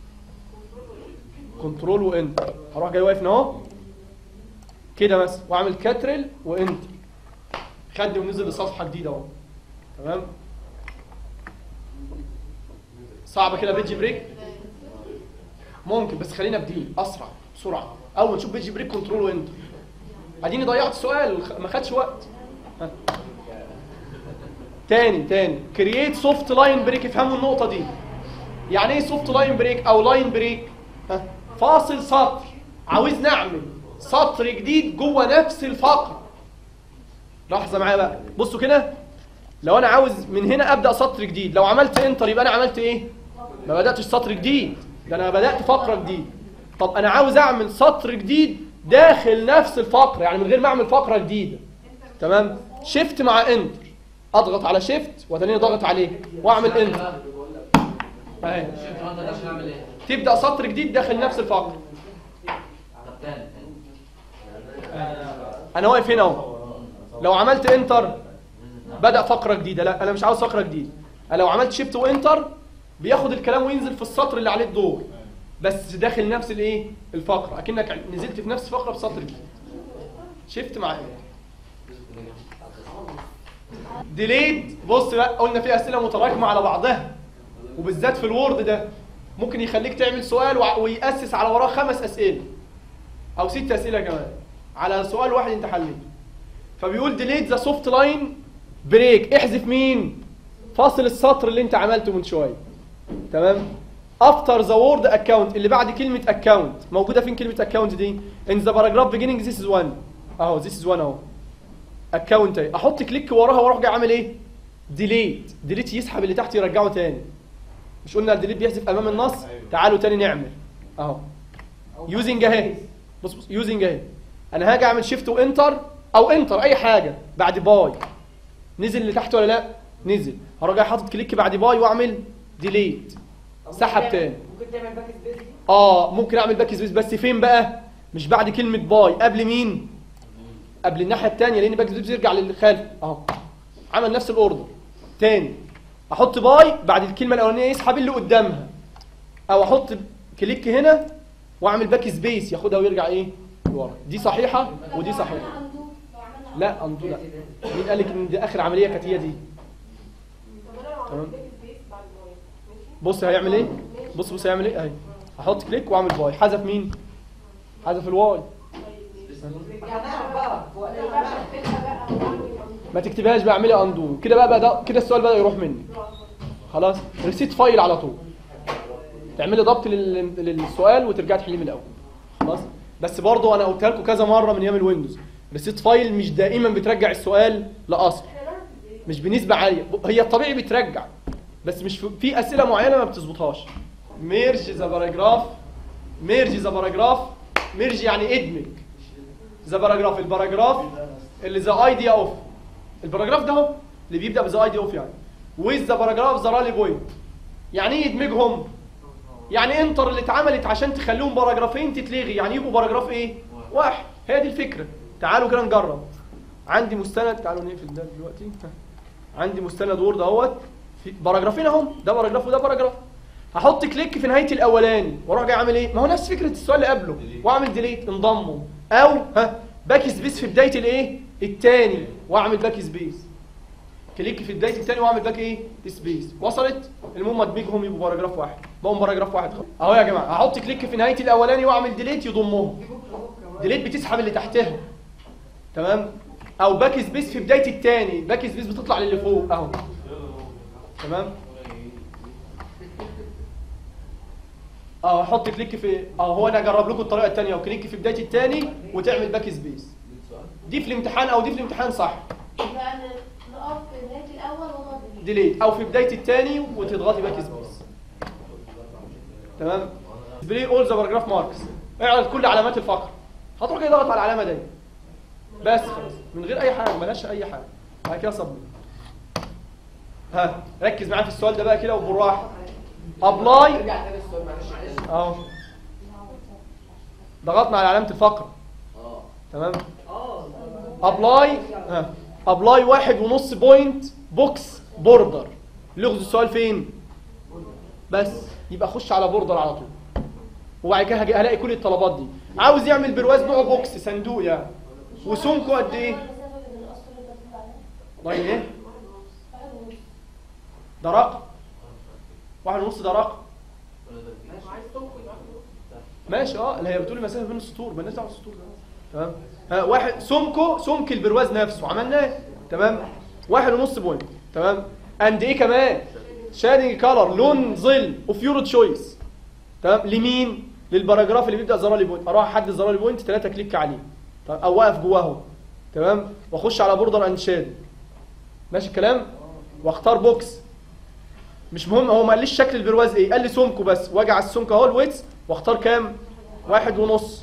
كنترول وانتر هروح جاي واقف هنا اهو كده بس واعمل كاتريل وانتر خد ونزل لصفحه جديده اهو تمام صعبه كده بيجي بريك ممكن بس خلينا بدي اسرع بسرعه اول ما تشوف بيجي بريك كنترول وانتر اديني ضيعت السؤال خ- ما خدش وقت ها. تاني تاني كرييت سوفت لاين بريك افهموا النقطه دي يعني ايه سوفت لاين بريك او لاين بريك ها فاصل سطر عاوزني اعمل سطر جديد جوه نفس الفقره لحظه معايا بقى بصوا كده لو انا عاوز من هنا ابدا سطر جديد لو عملت انتر يبقى انا عملت ايه ما بداتش سطر جديد ده انا بدات فقره جديد طب انا عاوز اعمل سطر جديد داخل نفس الفقره يعني من غير ما اعمل فقره جديده تمام شيفت مع انتر اضغط على شيفت وتاني ضغط عليه واعمل انتر اهي شفت انت ده عشان اعمل ايه؟ تبدا سطر جديد داخل نفس الفقره طب تاني انا واقف هنا اهو لو عملت انتر بدا فقره جديده لا انا مش عاوز فقره جديده انا لو عملت شيفت وانتر بياخد الكلام وينزل في السطر اللي عليه الدور بس داخل نفس الايه الفقره اكنك نزلت في نفس الفقره بسطر جديد شيفت مع ديليت بص بقى قلنا في اسئله متراكمه على بعضها وبالذات في الوورد ده ممكن يخليك تعمل سؤال وع- ويأسس على وراه خمس اسئله او ست اسئله كمان على سؤال واحد انت حليته فبيقول ديليت ذا سوفت لاين بريك احذف مين فاصل السطر اللي انت عملته من شويه تمام افتر ذا وورد اكونت اللي بعد كلمه اكونت موجوده فين كلمه اكونت دي ان ذا باراجراف beginning this is one اهو this is one اهو اكونت اهي احط كليك وراها واروح جاي عامل ايه ديليت ديليت يسحب اللي تحت يرجعه تاني مش قلنا الديليت بيحذف امام النص تعالوا تاني نعمل اهو يوزنج اهي بص بص يوزنج اهي انا هاجي اعمل شيفت وانتر او انتر اي حاجه بعد باي نزل اللي تحت ولا لا نزل هروح جاي حاطط كليك بعد باي واعمل ديليت سحب تاني ممكن تعمل باك سبيس دي اه ممكن اعمل باك سبيس بس فين بقى مش بعد كلمه باي قبل مين قبل الناحيه الثانيه لان باك سبيس يرجع للخلف اهو عمل نفس الاوردر تاني احط باي بعد الكلمه الاولانيه يسحب اللي قدامها او احط كليك هنا واعمل باك سبيس ياخدها ويرجع ايه لورا دي صحيحه ودي صحيحه لا اندو لا مين قال لك ان دي اخر عمليه كانت هي دي طب انا لو تمام. عملت باك سبيس بعد باي ماشي بص هيعمل ايه بص بص هيعمل ايه اهي هحط كليك واعمل باي حذف مين حذف الواي هنعرف بقى في وقت لو بقى شفتها بقى وأعمل ما تكتبهاش بقى اعملي اندو كده بقى, بقى ده كده السؤال بدا يروح مني خلاص ريسيت فايل على طول تعملي ضبط لل- للسؤال وترجعي تحليه من الاول خلاص بس برضو انا قلت لكم كذا مره من ايام الويندوز ريسيت فايل مش دائما بترجع السؤال لاصل مش بنسبه عاليه هي الطبيعي بترجع بس مش في, في اسئله معينه ما بتظبطهاش ميرج ذا باراجراف ميرج ذا باراجراف ميرج يعني ادمج ذا باراجراف الباراجراف اللي ذا ايديا اوف الباراجراف ده اهو اللي بيبدا بذا ايديا اوف يعني ويز ذا باراجراف ذا رالي بوينت يعني ايه يدمجهم يعني انتر اللي اتعملت عشان تخليهم باراجرافين تتلغي يعني يبقوا باراجراف ايه واحد هي دي الفكره تعالوا كده نجرب عندي مستند تعالوا نقفل ده دلوقتي عندي مستند وورد اهوت في باراجرافين اهم ده باراجراف وده باراجراف هحط كليك في نهايه الاولاني واروح جاي اعمل ايه ما هو نفس فكره السؤال اللي قبله واعمل ديليت انضموا او ها باك سبيس في بدايه الايه الثاني واعمل باك سبيس كليك في بدايه الثاني واعمل باك ايه سبيس وصلت المهم ادمجهم يبقوا باراجراف واحد بقوا باراجراف واحد خلاص اهو يا جماعه هحط كليك في نهايه الاولاني واعمل ديليت يضمهم ديليت بتسحب اللي تحتها تمام او باك سبيس في بدايه الثاني باك سبيس بتطلع للي فوق اهو تمام اه حط كليك في اه هو انا اجرب لكم الطريقه الثانيه وكليك في بدايه الثاني وتعمل باك سبيس دي في الامتحان او دي في الامتحان صح يعني نقف في نهاية الأول ونقف ديليت او في بدايه الثاني وتضغطي باك سبيس تمام ديسبلاي اول ذا باراجراف ماركس اعرض كل علامات الفقره هتروح كده ضغط على العلامه دي بس خلاص من غير اي حاجه ملهاش اي حاجه بعد كده صب ها ركز معايا في السؤال ده بقى كده وبالراحه ابلاي ارجع تاني السؤال معلش معلش اهو ضغطنا على علامه الفقره اه تمام اه ابلاي ها ابلاي واحد ونص بوينت بوكس بوردر لغز السؤال فين بس يبقى خش على بوردر على طول وبعد كده هجي- هلاقي كل الطلبات دي عاوز يعمل برواز نوع بوكس صندوق يعني وسمكه قد ايه المسافة بين الأسطر اللي بتطلع عليها طيب ايه واحد ونص ده رقم واحد ونص ده رقم عايز تنقل ماشي اه اللي هي بتقول المسافه بين السطور مالناش دعوه بالسطور ده تمام ها واحد سمكه سمك البرواز نفسه عملناه تمام واحد ونص بوينت تمام اند ايه كمان شادنج كلر لون ظل اوف يور تشويس تمام لمين للباراجراف اللي بيبدا زرار بوينت اروح احدد زرار بوينت ثلاثه كليك عليه تمام او واقف جواه اهو تمام واخش على بوردر اند شاد ماشي الكلام واختار بوكس مش مهم هو ما قاليش شكل البرواز ايه قال لي سمكه بس واجي على السمك اهو الويتس واختار كام واحد ونص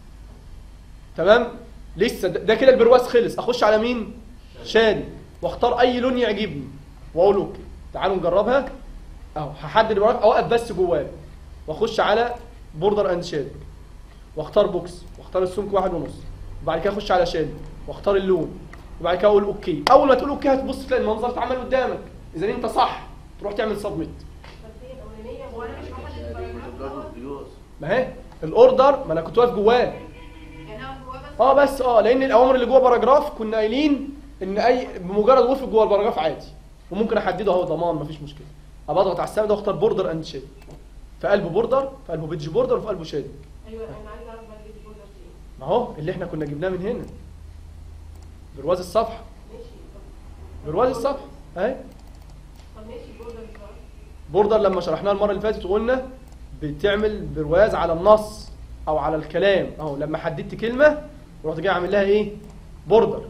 تمام لسه ده, ده كده البرواز خلص اخش على مين شادي واختار اي لون يعجبني واقول اوكي تعالوا نجربها اهو هحدد البرواز اوقف بس جواه واخش على بوردر اند شادي واختار بوكس واختار السمك واحد ونص وبعد كده اخش على شادي واختار اللون وبعد كده اقول اوكي اول ما تقول اوكي هتبص تلاقي المنظر اتعمل قدامك اذا انت صح تروح تعمل سبميت بس هي الاولانيه وانا مش محدد الباراجراف ما هي الاوردر ما انا كنت واقف جواه يعني انا جواه بس اه بس اه لان الاوامر اللي جوه باراجراف كنا قايلين ان اي بمجرد وقف جوه الباراجراف عادي وممكن احدده اهو ضمان مفيش مشكله ابقى اضغط على السهم ده واختار بوردر اند شيد في قلبه بوردر في قلبه بيدج بوردر وفي قلبه شيد ايوه انا عايز اعرف بقى البيج بوردر دي ايه ما هو اللي احنا كنا جبناه من هنا برواز الصفحه ماشي طب برواز الصفحه اهي طب ماشي بوردر بقى بوردر لما شرحناها المره اللي فاتت وقلنا بتعمل برواز على النص او على الكلام اهو لما حددت كلمه ورحت جاي عامل لها ايه بوردر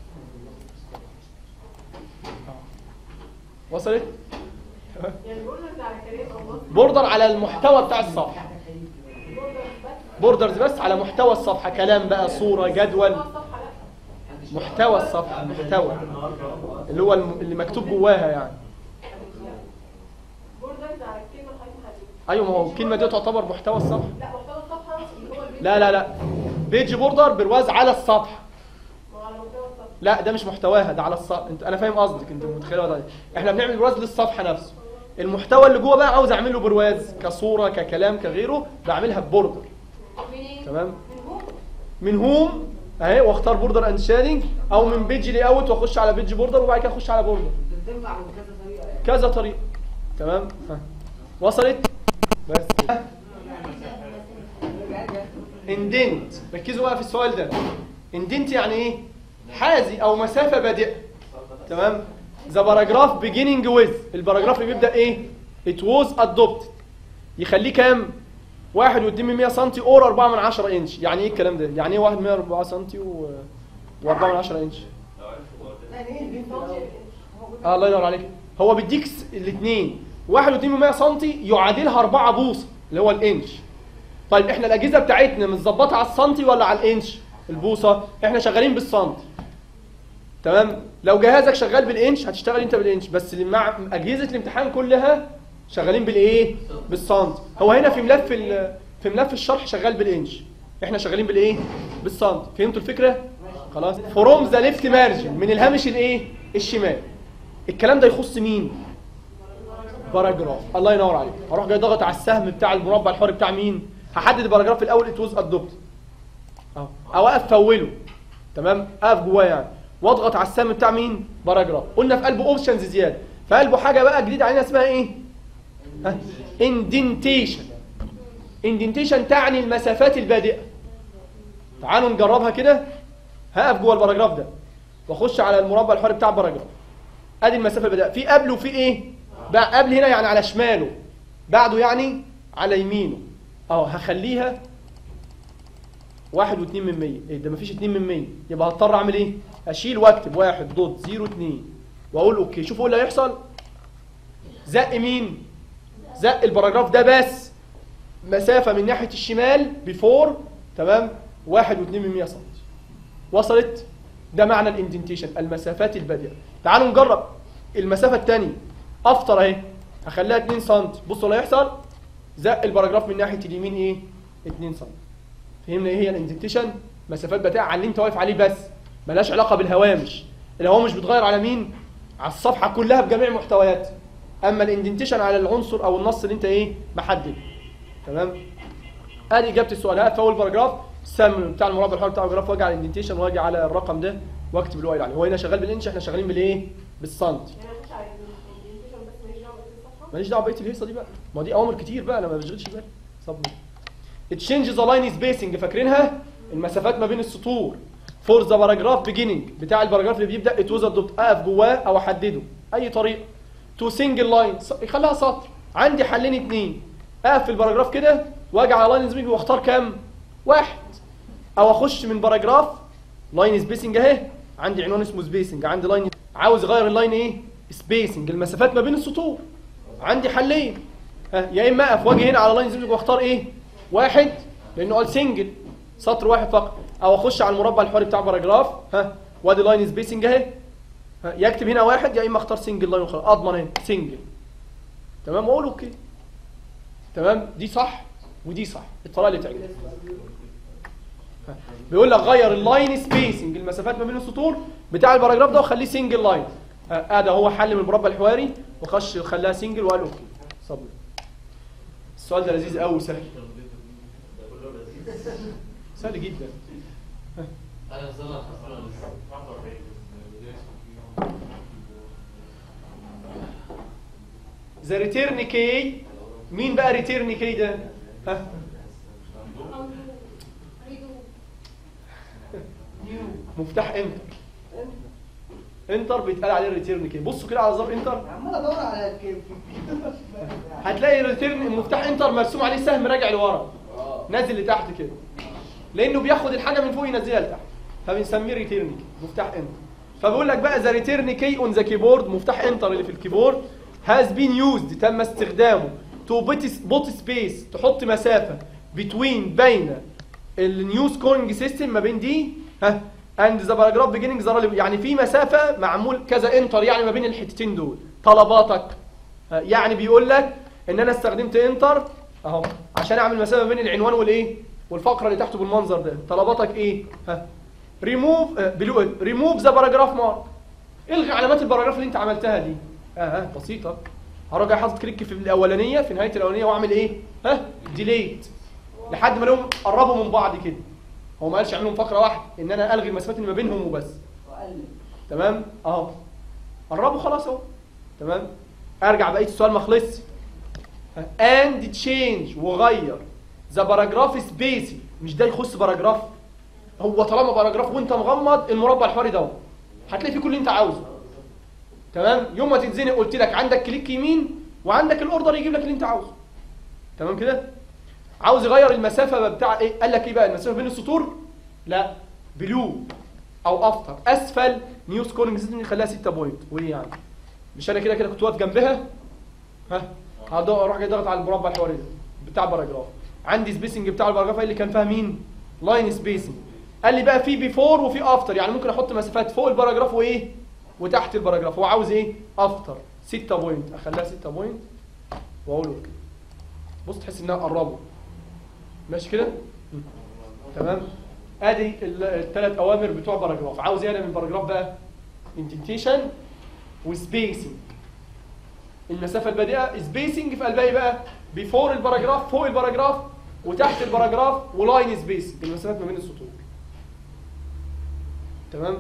وصلت يعني بوردرز على كلام او نص بوردر على المحتوى بتاع الصفحه بوردرز بس بوردرز بس على محتوى الصفحه كلام بقى صوره جدول جوه الصفحه لا محتوى الصفحه محتوى اللي هو الم- اللي مكتوب جواها يعني بوردرز على الكلمه اللي حضرتك محددها ايوه ما هو الكلمه دي تعتبر محتوى الصفحه لا محتوى الصفحه اللي هو البيج لا لا لا بيج بوردر برواز على السطح ما هو على محتوى الصفحه لا ده مش محتواها ده على السطح انت انا فاهم قصدك انت متخيل وضعي احنا بنعمل برواز للصفحه نفسه المحتوى اللي جوه بقى عاوز اعمل له برواز كصوره ككلام كغيره بعملها ببوردر منين؟ تمام من هون من هوم اهي واختار بوردر اند شادنج او من بيج لي اوت واخش على بيج بوردر وبعد كده اخش على بوردر بتنفع من كذا طريقه يعني كذا طريقه تمام ها. وصلت بس كده اندنت ركزوا بقى في السؤال ده اندنت يعني ايه حازي او مسافه بادئه تمام ذا باراجراف beginning with الباراجراف اللي بيبدا ايه it was adopted يخليه كام؟ واحد واتنين من 100 سم اور 4 من 10 انش يعني ايه الكلام ده؟ يعني ايه واحد من 4 سم و و4 من 10 انش؟ يعني ايه البنت الأول؟ اه الله ينور عليك هو بيديك الاثنين 1.2 سم يعادلها 4 بوصه اللي هو الانش طيب احنا الاجهزه بتاعتنا متظبطه على السنتي ولا على الانش البوصه احنا شغالين بالسنتي تمام لو جهازك شغال بالانش هتشتغل انت بالانش بس اللي مع اجهزه الامتحان كلها شغالين بالايه بالسنتي هو هنا في ملف ال- في ملف الشرح شغال بالانش احنا شغالين بالايه بالسنتي فهمتوا الفكره خلاص فروم ذا ليفت مارجن من الهامش الايه الشمال الكلام ده يخص مين باراجراف الله ينور عليك هروح جاي ضغط على السهم بتاع المربع الحر بتاع مين هحدد الباراجراف الاول ات ووز ادوبت اهو او اقف في اوله تمام اقف جواه يعني واضغط على السهم بتاع مين باراجراف قلنا في قلبه اوبشنز زياده في قلبه حاجه بقى جديده علينا اسمها ايه اندنتيشن اندنتيشن تعني المسافات البادئه تعالوا نجربها كده هقف جوه الباراجراف ده واخش على المربع الحر بتاع الباراجراف ادي المسافه البدائيه في قبله وفي ايه بقى قبل هنا يعني على شماله بعده يعني على يمينه اهو هخليها واحد واتنين من مية ايه ده مفيش اتنين من مية يبقى هضطر اعمل ايه اشيل واكتب واحد دوت زيرو اتنين واقول اوكي شوفوا ايه اللي هيحصل زق مين زق الباراجراف ده بس مسافه من ناحيه الشمال بفور تمام واحد واتنين من مية سنتي وصلت ده معنى الاندنتيشن المسافات البادئه تعالوا نجرب المسافه الثانيه افطر اهي هخليها 2 سم بصوا اللي هيحصل زق الباراجراف من ناحيه اليمين ايه 2 سم فهمنا ايه هي الاندنتيشن مسافات بتاع على اللي انت واقف عليه بس ملهاش علاقه بالهوامش الهوامش بتغير على مين على الصفحه كلها بجميع محتوياتها اما الاندنتيشن على العنصر او النص اللي انت ايه محدد تمام ادي اجابه السؤال هات في اول باراجراف السهم بتاع المربع الحر بتاع الباراجراف واجي على الاندنتيشن واجي على الرقم ده واكتب اللي هو قايل عليه هو هنا شغال بالانش احنا شغالين بالايه بالسنتي يعني اخش على الانفيتيشن بس ماليش دعوه بالصفحه ماليش دعوه بقيه الهيصه دي بقى ما دي اوامر كتير بقى انا ما بشغلش بالي صبر تشينج ذا لاين سبيسنج فاكرينها المسافات ما بين السطور فور ذا باراجراف بيجيننج بتاع الباراجراف اللي بيبدا اتوزر دوت اقف جواه او احدده اي طريقه تو سنجل لاين يخليها سطر عندي حلين اتنين اقف في الباراجراف كده واجي على لاين سبيسنج واختار كام واحد او اخش من باراجراف لاين سبيسنج اهي عندي عنوان اسمه سبيسنج عندي لاين عاوز اغير اللاين ايه سبيسنج المسافات ما بين السطور عندي حلين ها يا اما اقف واجي هنا على لاين سبيسنج واختار ايه واحد لانه قال سنجل سطر واحد فقط او اخش على المربع الحري بتاع باراجراف ها وادي لاين سبيسنج اهي ها، يكتب هنا واحد يا اما اختار سنجل لاين وخلاص اضمن هنا سنجل تمام واقول اوكي تمام دي صح ودي صح الطريقه اللي تعجبك ها، بيقول لك غير اللاين سبيسنج المسافات ما بين السطور بتاع الباراجراف ده وخليه سنجل لاين ادي هو حل من المربع الحواري وخش خلاها سنجل وقال اوكي صبر السؤال ده لذيذ قوي سهل سهل جدا انا وصلنا خسرنا لسه ذا ريتيرن كي مين بقى ريتيرن كي ده ها مفتاح انتر انتر بيتقال عليه ريتيرن كي بصوا كده على ظرف انتر عمال ادور على الكيف هتلاقي ريتيرن مفتاح انتر مرسوم عليه سهم راجع لورا نازل لتحت كده لانه بياخد الحاجه من فوق ينزلها لتحت فبنسميه ريتيرن كي مفتاح انتر فبقول لك بقى ذا ريتيرن كي اون ذا كيبورد مفتاح انتر اللي في الكيبورد هاز بين يوزد تم استخدامه تو بوت سبيس تحط مسافه بتوين بين النيو سكورنج سيستم ما بين دي ها اند ذا باراجراف بيجيننج ذا يعني في مسافه معمول كذا انتر يعني ما بين الحتتين دول طلباتك ها، يعني بيقول لك ان انا استخدمت انتر اهو عشان اعمل مسافه بين العنوان والايه والفقره اللي تحته بالمنظر ده طلباتك ايه ها ريموف بلو ريموف ذا باراجراف مارك الغي علامات الباراجراف اللي انت عملتها دي اه ها بسيطه هروح جاي حاطط كليك في الاولانيه في نهايه الاولانيه واعمل ايه ها ديليت لحد ما لهم قربوا من بعض كده هو ما قالش اعملهم فقره واحده ان انا الغي المسافات اللي ما بينهم وبس وقلب تمام اهو قربوا خلاص اهو تمام ارجع بقيه السؤال ما خلصش اند تشينج وغير ذا باراجراف سبيسي مش ده يخص باراجراف هو طالما باراجراف وانت مغمض المربع الحواري ده هتلاقي فيه كل اللي انت عاوزه تمام يوم ما تتزنق قلت لك عندك كليك يمين وعندك الاوردر يجيب لك اللي انت عاوزه تمام كده عاوز يغير المسافه بتاع ايه قال لك ايه بقى المسافه بين السطور لا بلو او افتر اسفل نيو سكورنج سيستم نخليها 6 بوينت وايه يعني مش انا كده كده كنت واقف جنبها ها هضغط اروح جاي ضغط على المربع الحواري ده بتاع باراجراف عندي سبيسنج بتاع الباراجراف اللي كان فيها مين لاين سبيسنج قال لي بقى في بيفور وفي افتر يعني ممكن احط مسافات فوق الباراجراف وايه وتحت الباراجراف هو عاوز ايه افتر 6 بوينت اخليها 6 بوينت واقول اوكي بص تحس انها قربوا ماشي كده م. تمام ادي الثلاث اوامر بتوع باراجراف عاوز ايه انا من باراجراف بقى اندنتيشن وسبيسنج المسافه البادئه سبيسنج في قلبها ايه بقى بيفور الباراجراف فوق الباراجراف وتحت الباراجراف ولاين سبيسنج المسافات ما بين السطور تمام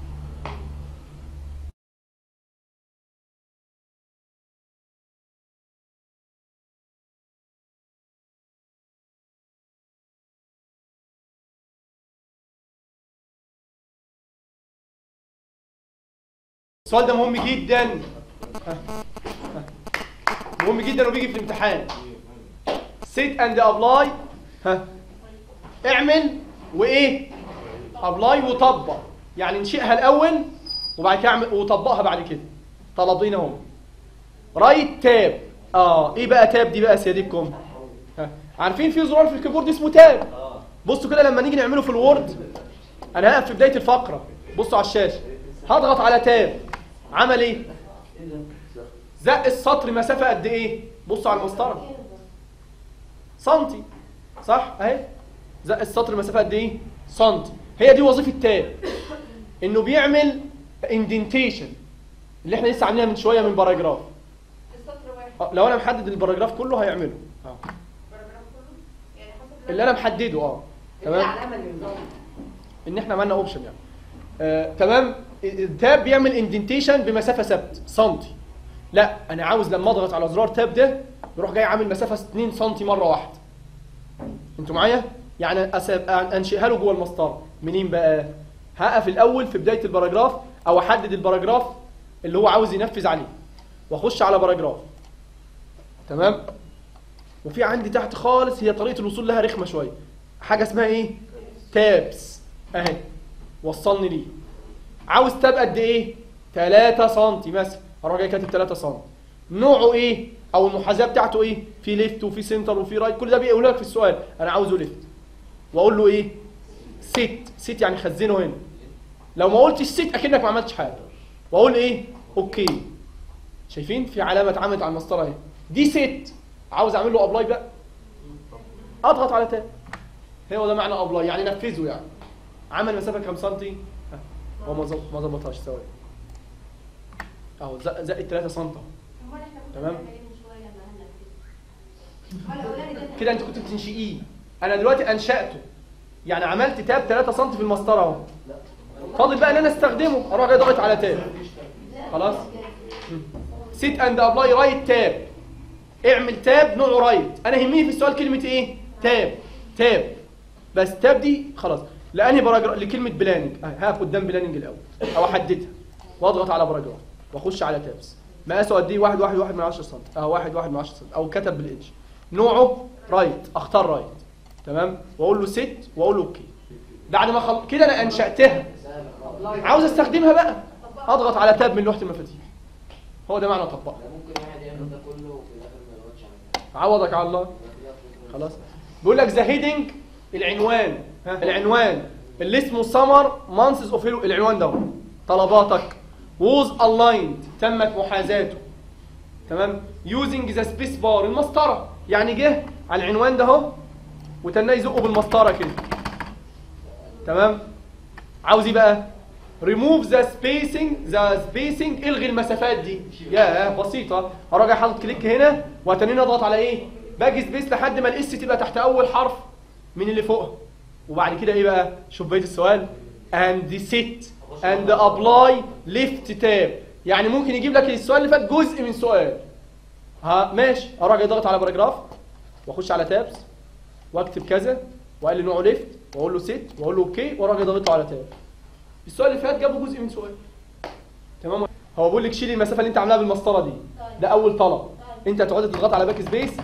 السؤال ده مهم جدا ها. ها. مهم جدا وبيجي في الامتحان سيت اند ابلاي ها اعمل وايه ابلاي وطبق يعني انشئها الاول وبعد كده اعمل وطبقها بعد كده طلبين اهو رايت تاب اه ايه بقى تاب دي بقى سيادتكم ها. عارفين في زرار في الكيبورد اسمه تاب بصوا كده لما نيجي نعمله في الوورد انا هقف في بدايه الفقره بصوا على الشاشه هضغط على تاب عمل ايه زق السطر مسافه قد ايه بصوا على المسطره سنتي صح اهي زق السطر مسافه قد ايه سنتي هي دي وظيفه تاب انه بيعمل اندنتيشن اللي احنا لسه عاملينها من شويه من باراجراف السطر واحد آه، لو انا محدد الباراجراف كله هيعمله آه. باراجراف كله يعني حسب اللي انا محدده اه تمام العلامه اللي نظام ان احنا عملنا اوبشن يعني آه، تمام التاب بيعمل اندنتيشن بمسافه ثابته سنتي لا انا عاوز لما اضغط على زرار تاب ده يروح جاي عامل مسافه 2 سنتي مره واحده انتوا معايا يعني أساب... انشئها له جوه المسطره منين بقى هقف الاول في بدايه الباراجراف او احدد الباراجراف اللي هو عاوز ينفذ عليه واخش على باراجراف تمام وفي عندي تحت خالص هي طريقه الوصول لها رخمه شويه حاجه اسمها ايه تابس اهي وصلني ليه عاوز تاب قد ايه 3 سم مثلا اروح جاي كاتب 3 سم نوعه ايه او المحاذاه بتاعته ايه في ليفت وفي سنتر وفي رايت كل ده بيقول لك في السؤال انا عاوزه ليفت واقول له ايه سيت سيت يعني خزنه هنا لو ما قلتش سيت اكنك ما عملتش حاجه واقول ايه اوكي شايفين في علامه اتعملت على المسطره اهي دي سيت عاوز اعمل له ابلاي بقى اضغط على تاب هو ده معنى ابلاي يعني نفذه يعني عمل مسافه كام سنتي ها، هو ما ظب- ما ظبطهاش ثواني اهو زق زق 3 سم امال احنا كنا تمام. بنعمل ايه من شويه لما هننفذ؟ امال الاولاني ده كده انت كنت بتنشئيه انا دلوقتي انشاته يعني عملت تاب 3 سم في المسطره اهو فاضل بقى ان انا استخدمه اروح جاي ضاغط على تاب خلاص سيت اند ابلاي رايت تاب اعمل تاب نوعه رايت انا يهمني في السؤال كلمه ايه تاب تاب بس تاب دي خلاص لانهي باراجراف لكلمه بلاننج هقف قدام بلاننج الاول او احددها واضغط على باراجراف واخش على تابس مقاسه قد ايه 1 1 1 من 10 سم اه 1 1 من 10 سم او كتب بالاتش نوعه رايت اختار رايت تمام واقول له سيت واقول له اوكي بعد ما خل... كده انا انشاتها عاوز استخدمها بقى اضغط على تاب من لوحه المفاتيح هو ده معنى طبقها ده ممكن واحد يعمل ده كله وفي الاخر ما يقعدش على عوضك على الله خلاص بيقول لك ذا هيدنج العنوان ها العنوان اللي اسمه سمر مانسز اوف العنوان ده طلباتك ووز الايند تمت محاذاته تمام يوزنج ذا سبيس بار المسطره يعني جه على العنوان ده اهو وتناه يزقه بالمسطره كده تمام عاوز ايه بقى ريموف ذا سبيسنج ذا سبيسنج الغي المسافات دي يا بسيطه هراجع حاطط كليك هنا وهتنين اضغط على ايه باجي سبيس لحد ما الاس تبقى تحت اول حرف من اللي فوقها وبعد كده ايه بقى شوف بقيه السؤال and sit and apply left tab يعني ممكن يجيب لك السؤال اللي فات جزء من سؤال ها ماشي اراجع ضغط على باراجراف واخش على تابس واكتب كذا واقول له نوعه ليفت واقول له سيت واقول له اوكي واراجع ضغط على تاب السؤال اللي فات جابه جزء من سؤال تمام هو بيقول لك شيل المسافه اللي انت عاملاها بالمسطره دي ده اول طلب انت هتقعد تضغط على باك سبيس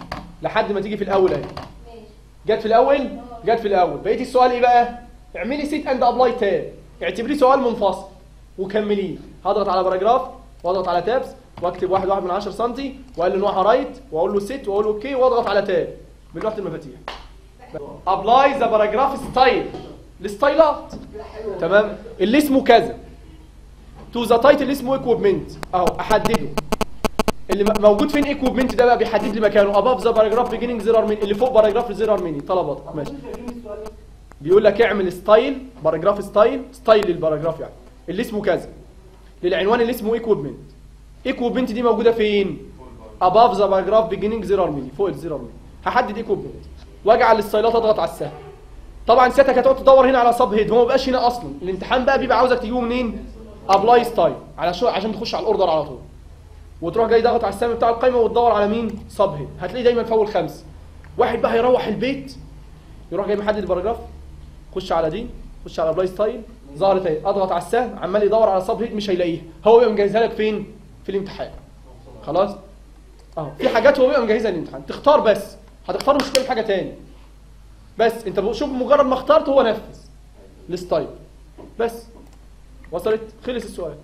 لحد ما تيجي في الاول اهي ماشي جت في الاول جت في الاول بقيت السؤال ايه بقى اعملي سيت اند ابلاي تاب اعتبريه سؤال منفصل وكمليه هضغط على باراجراف واضغط على تابس واكتب واحد واحد من 10 سم واقول له نوعها رايت واقول له سيت واقول له اوكي واضغط على تاب من لوحه المفاتيح ابلاي ذا باراجراف ستايل الستايلات تمام اللي اسمه كذا تو ذا تايتل اسمه ايكويبمنت اهو احدده اللي م- موجود فين ايكويبمنت ده بقى بيحدد لي مكانه اباف ذا باراجراف بيجيننج زيرو ارمين اللي فوق باراجراف زيرو ارميني طلبات ماشي بيقول لك اعمل ستايل باراجراف ستايل ستايل للباراجراف يعني اللي اسمه كذا للعنوان اللي اسمه ايكويبمنت ايكويبمنت دي موجوده فين اباف ذا باراجراف بيجيننج زيرو ارميني فوق الزيرو ارميني هحدد ايكويبمنت واجي على الستايلات اضغط على السهم طبعا سيادتك هتقعد تدور هنا على سب هيد هو ما بقاش هنا اصلا الامتحان بقى بيبقى عاوزك تجيبه منين ابلاي ستايل على شو عشان تخش على الاوردر على طول وتروح جاي ضاغط على السهم بتاع القايمه وتدور على مين سب هيد هتلاقيه دايما في اول خمسه واحد بقى هيروح البيت يروح جاي محدد الباراجراف خش على دي خش على ابلاي ستايل ظهرت اهي اضغط على السهم عمال يدور على سب هيد مش هيلاقيها هو بيبقى مجهزها لك فين في الامتحان خلاص اهو في حاجات هو بيبقى مجهزها للامتحان تختار بس هتختار مش كل حاجه تاني بس انت شوف مجرد ما اخترت هو نفذ الستايل بس وصلت خلص السؤال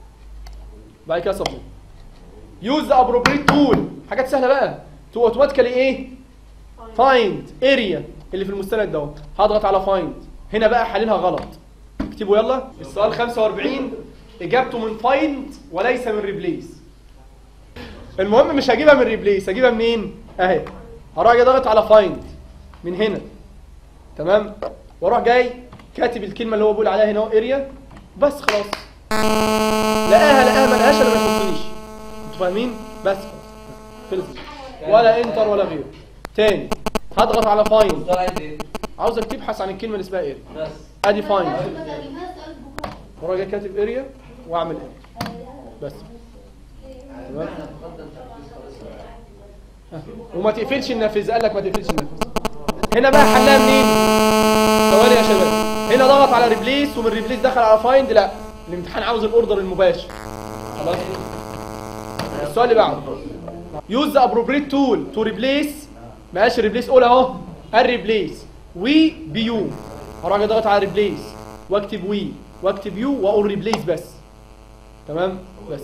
بعد كده سبميت يوز ذا ابروبريت تول حاجات سهله بقى تو اوتوماتيكالي ايه فايند اريا اللي في المستند ده هضغط على فايند هنا بقى حللها غلط اكتبوا يلا السؤال 45 اجابته من فايند وليس من ريبليس المهم مش هجيبها من ريبليس هجيبها منين اهي هروح جاي ضاغط على فايند من هنا تمام واروح جاي كاتب الكلمه اللي هو بيقول عليها هنا اريا بس خلاص لقاها لقاها ما لقاهاش انا ما يخصنيش انتوا فاهمين بس خلاص خلص ولا انتر ولا غيره تاني هضغط على فايند السؤال عايز ايه؟ عاوزك تبحث عن الكلمه اللي اسمها اريا بس ادي فايند ما تجيبهاش سؤال بكره واروح جاي كاتب اريا واعمل اريا بس تمام ها. وما تقفلش النافذه قال لك ما تقفلش النافذه هنا بقى حلها منين ثواني يا شباب هنا ضغط على ريبليس ومن ريبليس دخل على فايند لا الامتحان عاوز الاوردر المباشر خلاص السؤال اللي بعده يوز ذا ابروبريت تول تو ريبليس ماشي ريبليس قول اهو الريبليس وي بيو هروح جاي ضغط على ريبليس واكتب وي واكتب يو واقول ريبليس بس تمام بس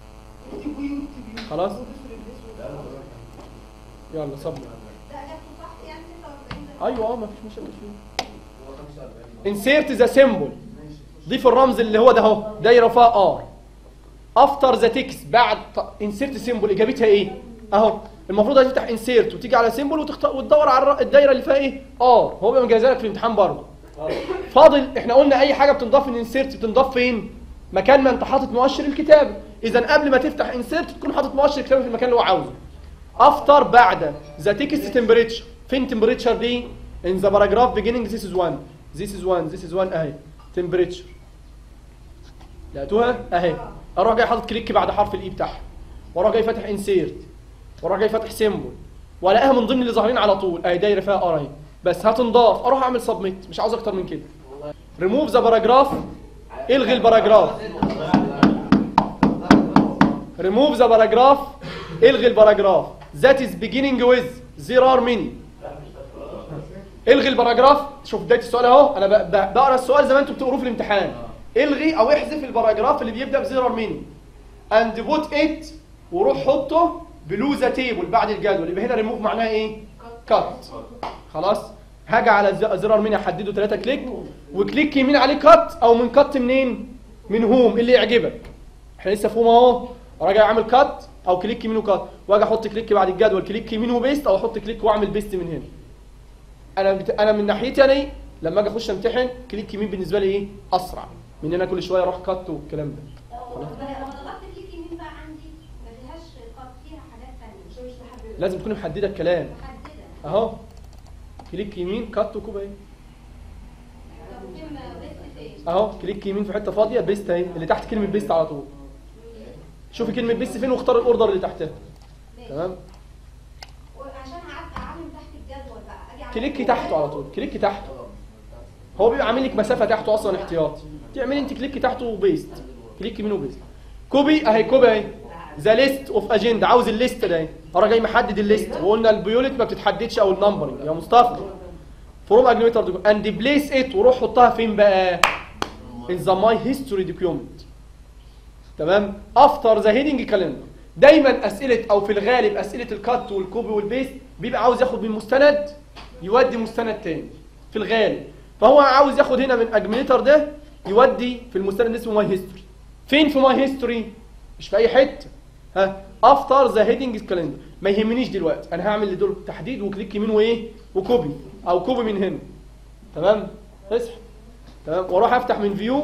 خلاص يلا صبر ده اجابته صح يعني 46 ايوه اه مفيش مشاكل فيه انسيرت ذا سيمبل ضيف الرمز اللي هو ده اهو دايره فيها ار افتر ذا تكست بعد انسيرت سيمبل اجابتها ايه اهو المفروض هتفتح انسيرت وتيجي على سيمبل وتختار وتدور على الر- الدايره اللي فيها ايه ار هو بيبقى مجهزها لك في الامتحان برضه فاضل احنا قلنا اي حاجه بتنضاف من انسيرت بتنضاف فين مكان ما انت حاطط مؤشر الكتابه اذا قبل ما تفتح انسيرت تكون حاطط مؤشر الكتابه في المكان اللي هو عاوزه افتر بعد ذا تكست تمبريتشر فين تمبريتشر دي ان ذا باراجراف beginning this is 1 this is 1 this is 1 اهي تمبريتشر لقيتوها اهي اروح جاي حاطط كليك بعد حرف الاي بتاعها واروح جاي فاتح انسيرت واروح جاي فاتح سيمبل والاقيها من ضمن اللي ظاهرين على طول اهي دايره فيها ار اهي بس هتنضاف اروح اعمل سبميت مش عاوز اكتر من كده ريموف ذا باراجراف الغي الباراجراف ريموف ذا باراجراف الغي الباراجراف ذات از beginning with there are many الغي الباراجراف شوف بدايه السؤال اهو انا ب- ب- بقرا السؤال زي ما انتوا بتقروه في الامتحان الغي او احذف الباراجراف اللي بيبدا بزيرو ار ميني اند بوت ات وروح حطه بلو ذا تيبل بعد الجدول يبقى هنا ريموف معناها ايه؟ كات خلاص هاجي على زرار مين احدده ثلاثة كليك وكليك يمين عليه كات او من كات منين؟ من هوم اللي يعجبك احنا لسه في هوم اهو راجع اعمل كات او كليك يمين وكات واجي احط كليك بعد الجدول كليك يمين وبيست او احط كليك واعمل بيست من هنا انا بت... انا من ناحيتي انا إيه؟ لما اجي اخش امتحن كليك يمين بالنسبه لي ايه اسرع من ان انا كل شويه اروح كات والكلام ده لو ضغطت كليك يمين بقى عندي ما فيهاش خط فيها حاجات ثانيه مش مش محدده لازم تكون محدده الكلام محدده اهو كليك يمين كات وكوب اهي طب كم بس فين اهو كليك يمين في حته فاضيه بيست اهي اللي تحت كلمه بيست على طول شوفي كلمه بيست فين واختار الاوردر اللي تحتها تمام وعشان اعرف اعلم تحت الجدول بقى اجي على كليك تحته على طول كليك تحته هو بيبقى عامل لك مسافه تحته اصلا احتياطي تعملي انت كليك تحته وبيست كليك يمين وبيست كوبي اهي كوبي اهي ذا ليست اوف اجندا عاوز الليست ده انا جاي محدد الليست وقلنا البيولت ما بتتحددش او النمبرنج يا مصطفى فروم اجنيمتر اند بليس ات وروح حطها فين بقى in the my history document تمام افتر ذا هيدنج كالندر دايما اسئله او في الغالب اسئله الكات والكوبي والبيست بيبقى عاوز ياخد من مستند يودي مستند تاني في الغالب فهو عاوز ياخد هنا من اجمنيتر ده يودي في المستند اللي اسمه ماي هيستوري فين في ماي هيستوري مش في اي حته ها افتر ذا هيدنج كالندر ما يهمنيش دلوقتي انا هعمل لدول تحديد وكليك يمين وايه وكوبي او كوبي من هنا تمام اصحى تمام واروح افتح من فيو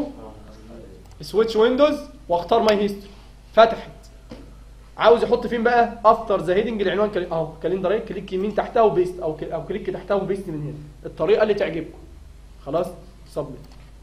سويتش ويندوز واختار ماي هيستوري فتحت عاوز يحط فين بقى افتر ذا هيدنج العنوان كلي... اهو كالندر ايه كليك يمين تحتها وبيست او ك... او كليك تحتها وبيست من هنا الطريقه اللي تعجبكم خلاص سبميت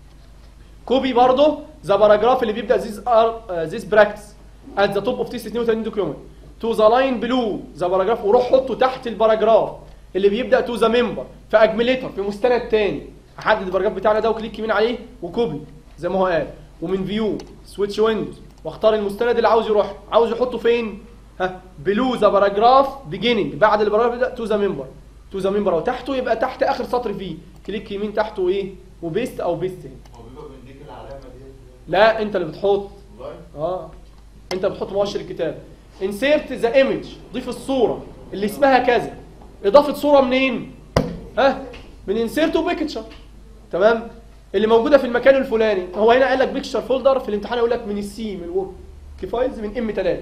كوبي برضه ذا باراجراف اللي بيبدا ذيس ار ذيس براكتس ات ذا توب اوف تيست 32 دوكيومنت تو ذا لاين بلو ذا باراجراف وروح حطه تحت الباراجراف اللي بيبدا تو ذا ممبر في اجميليتر في مستند تاني احدد الباراجراف بتاعنا ده وكليك يمين عليه وكوبي زي ما هو قال ومن فيو سويتش ويندوز واختار المستند اللي عاوز يروح عاوز يحطه فين ها بلو ذا باراجراف بيجيننج بعد الباراجراف ده تو ذا ممبر تو ذا ممبر وتحته يبقى تحت اخر سطر فيه كليك يمين تحته ايه وبيست او بيست هنا هو بيبقى بيديك العلامه دي لا انت اللي بتحط والله اه انت بتحط مؤشر الكتاب انسيرت ذا ايمج ضيف الصوره اللي اسمها كذا اضافه صوره منين ها من انسيرت وبيكتشر تمام اللي موجوده في المكان الفلاني هو هنا قال لك بيكتشر فولدر في الامتحان يقول لك من السي من الورك فايلز من ام 3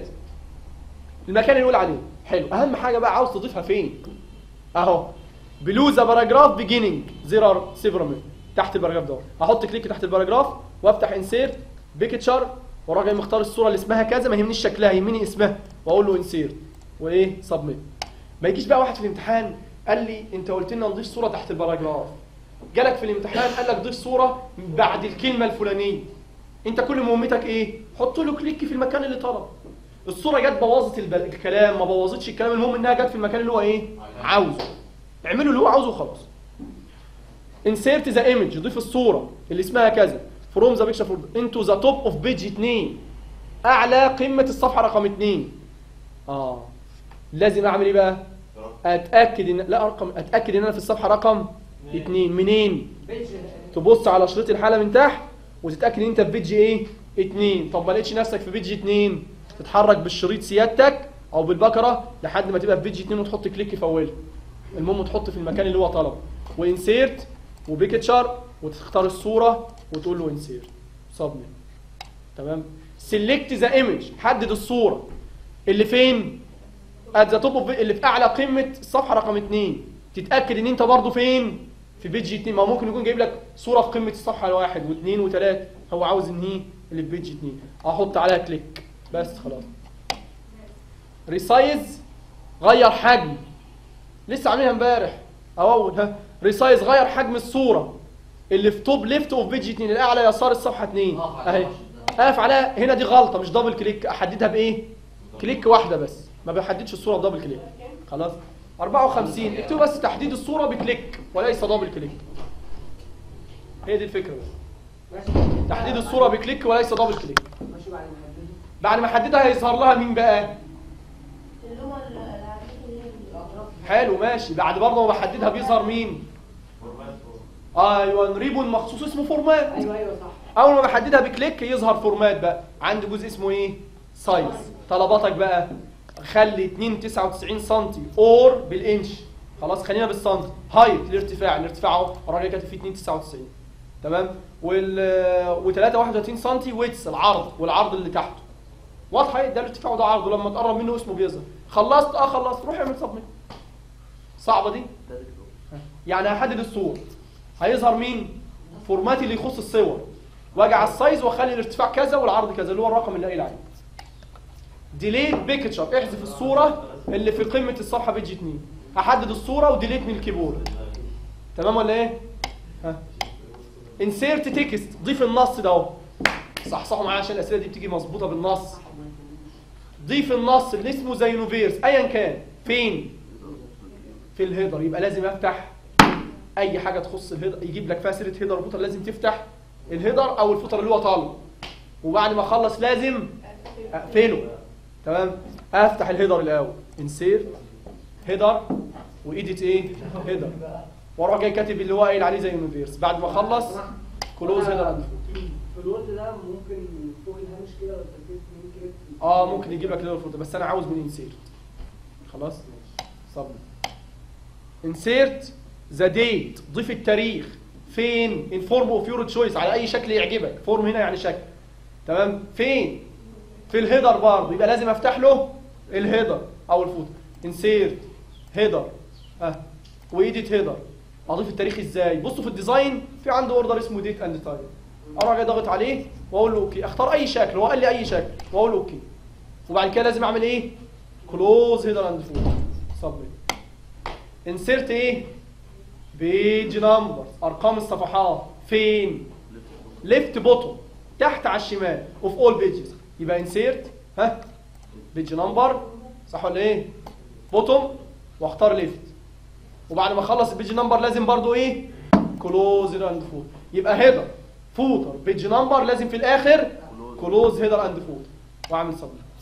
المكان اللي يقول عليه حلو اهم حاجه بقى عاوز تضيفها فين اهو بلو ذا باراجراف بيجيننج زيرو ار سيفرمنت تحت الباراجراف ده احط كليك تحت الباراجراف وافتح انسيرت بيكتشر واروح جاي مختار الصوره اللي اسمها كذا ما يهمنيش شكلها يهمني اسمها واقول له انسيرت وايه سبميت ما يجيش بقى واحد في الامتحان قال لي انت قلت لنا نضيف صوره تحت الباراجراف جالك في الامتحان قال لك ضيف صوره بعد الكلمه الفلانيه انت كل مهمتك ايه حط له كليك في المكان اللي طلب الصوره جت بوظت الب- الكلام ما بوظتش الكلام المهم انها جت في المكان اللي هو ايه عاوزه اعمله اللي هو عاوزه وخلاص insert ذا ايمج ضيف الصوره اللي اسمها كذا from the picture folder into the top of page 2 اعلى قمه الصفحه رقم 2 اه لازم اعمل ايه بقى اتاكد ان لا رقم اتاكد ان انا في الصفحه رقم 2 منين بيج تبص على شريط الحاله من تحت وتتاكد ان انت في بيج ايه 2 طب ما لقيتش نفسك في بيج 2 تتحرك بالشريط سيادتك او بالبكره لحد ما تبقى في بيج 2 وتحط كليك في اولها المهم تحط في المكان اللي هو طلبه وانسيرت وبيكتشر وتختار الصوره وتقول له انسيرت سبميت تمام سيلكت ذا ايمج حدد الصوره اللي فين ات ذا توب اللي في اعلى قمه الصفحه رقم 2 تتاكد ان انت برضو فين في بيج 2 ما هو ممكن يكون جايب لك صوره في قمه الصفحه الواحد واثنين وثلاثه هو عاوز ان هي اللي في بيج 2 احط عليها كليك بس خلاص ريسايز غير حجم لسه عاملها امبارح او اول ها ريسايز غير حجم الصوره اللي في توب ليفت اوف بيج 2 الاعلى يسار الصفحه 2 اقف على اهي الوحش ده. اقف عليها هنا دي غلطه مش دبل كليك احددها بايه كليك واحده بس ما بحددش الصوره بدبل كليك خلاص 54 اكتبوا بس تحديد الصوره بكليك وليس دبل كليك هي دي الفكره بس ماشي تحديد الصوره بكليك وليس دبل كليك ماشي بعد ما نحدده بعد ما احددها هيظهر لها مين بقى اللي هو ال- العربية اللي هي الاطراف حلو ماشي بعد برضه ما بحددها بيظهر مين فورمات فور. ايوه ريبون مخصوص اسمه فورمات ايوه ايوه صح اول ما بحددها بكليك يظهر فورمات بقى عندي جزء اسمه ايه سايز طلباتك بقى خلي 2 99 سم اور بالانش خلاص خلينا بالسنتي هايت الارتفاع الارتفاع اهو الراجل كاتب فيه 2 99 تمام وال و 3 31 سم ويتس العرض والعرض اللي تحته واضحه ايه ده الارتفاع وده عرضه لما تقرب منه اسمه بيظهر خلصت اه خلصت روح اعمل سبميت صعبه دي يعني هحدد الصور هيظهر مين فورمات اللي يخص الصور واجي على السايز واخلي الارتفاع كذا والعرض كذا اللي هو الرقم اللي قايل عليه ديليت بيكتشر احذف الصوره اللي في قمه الصفحه بيج 2 هحدد الصوره وديليت من الكيبورد تمام ولا ايه ها انسيرت تكست ضيف النص ده اهو صحصحوا معايا عشان الاسئله دي بتيجي مظبوطه بالنص ضيف النص اللي اسمه زي نوفيرس ايا كان فين في الهيدر يبقى لازم افتح اي حاجه تخص الهيدر يجيب لك فيها سيره هيدر وفوتر لازم تفتح الهيدر او الفوتر اللي هو طالبه وبعد ما اخلص لازم اقفله تمام افتح الهيدر الاول انسيرت هيدر وايديت ايه هيدر واروح جاي كاتب اللي هو قايل عليه زي يونيفيرس بعد ما اخلص كلوز هيدر اند فوت في الوقت ده ممكن فوق الهامش كده ولا تركيز من كده اه ممكن يجيب لك هيدر فوت بس انا عاوز من انسيرت خلاص صب انسيرت ذا ديت ضيف التاريخ فين ان فورم اوف يور تشويس على اي شكل يعجبك فورم هنا يعني شكل تمام فين في الهيدر برضه يبقى لازم افتح له الهيدر او الفوت انسيرت هيدر اه وايديت هيدر اضيف التاريخ ازاي بصوا في الديزاين في عنده اوردر اسمه ديت اند تايم اروح جاي ضاغط عليه واقول له اوكي اختار اي شكل هو قال لي اي شكل واقول له اوكي وبعد كده لازم اعمل ايه كلوز هيدر اند فوت صبري انسيرت ايه بيج نمبر ارقام الصفحات فين ليفت بوتوم تحت على الشمال اوف اول بيجز يبقى انسيرت ها بيج نمبر صح ولا ايه بوتوم واختار ليفت وبعد ما اخلص البيج نمبر لازم برضو ايه كلوز هيدر اند فوت يبقى هيدر فوتر بيج نمبر لازم في الاخر كلوز هيدر اند فوت واعمل سبميت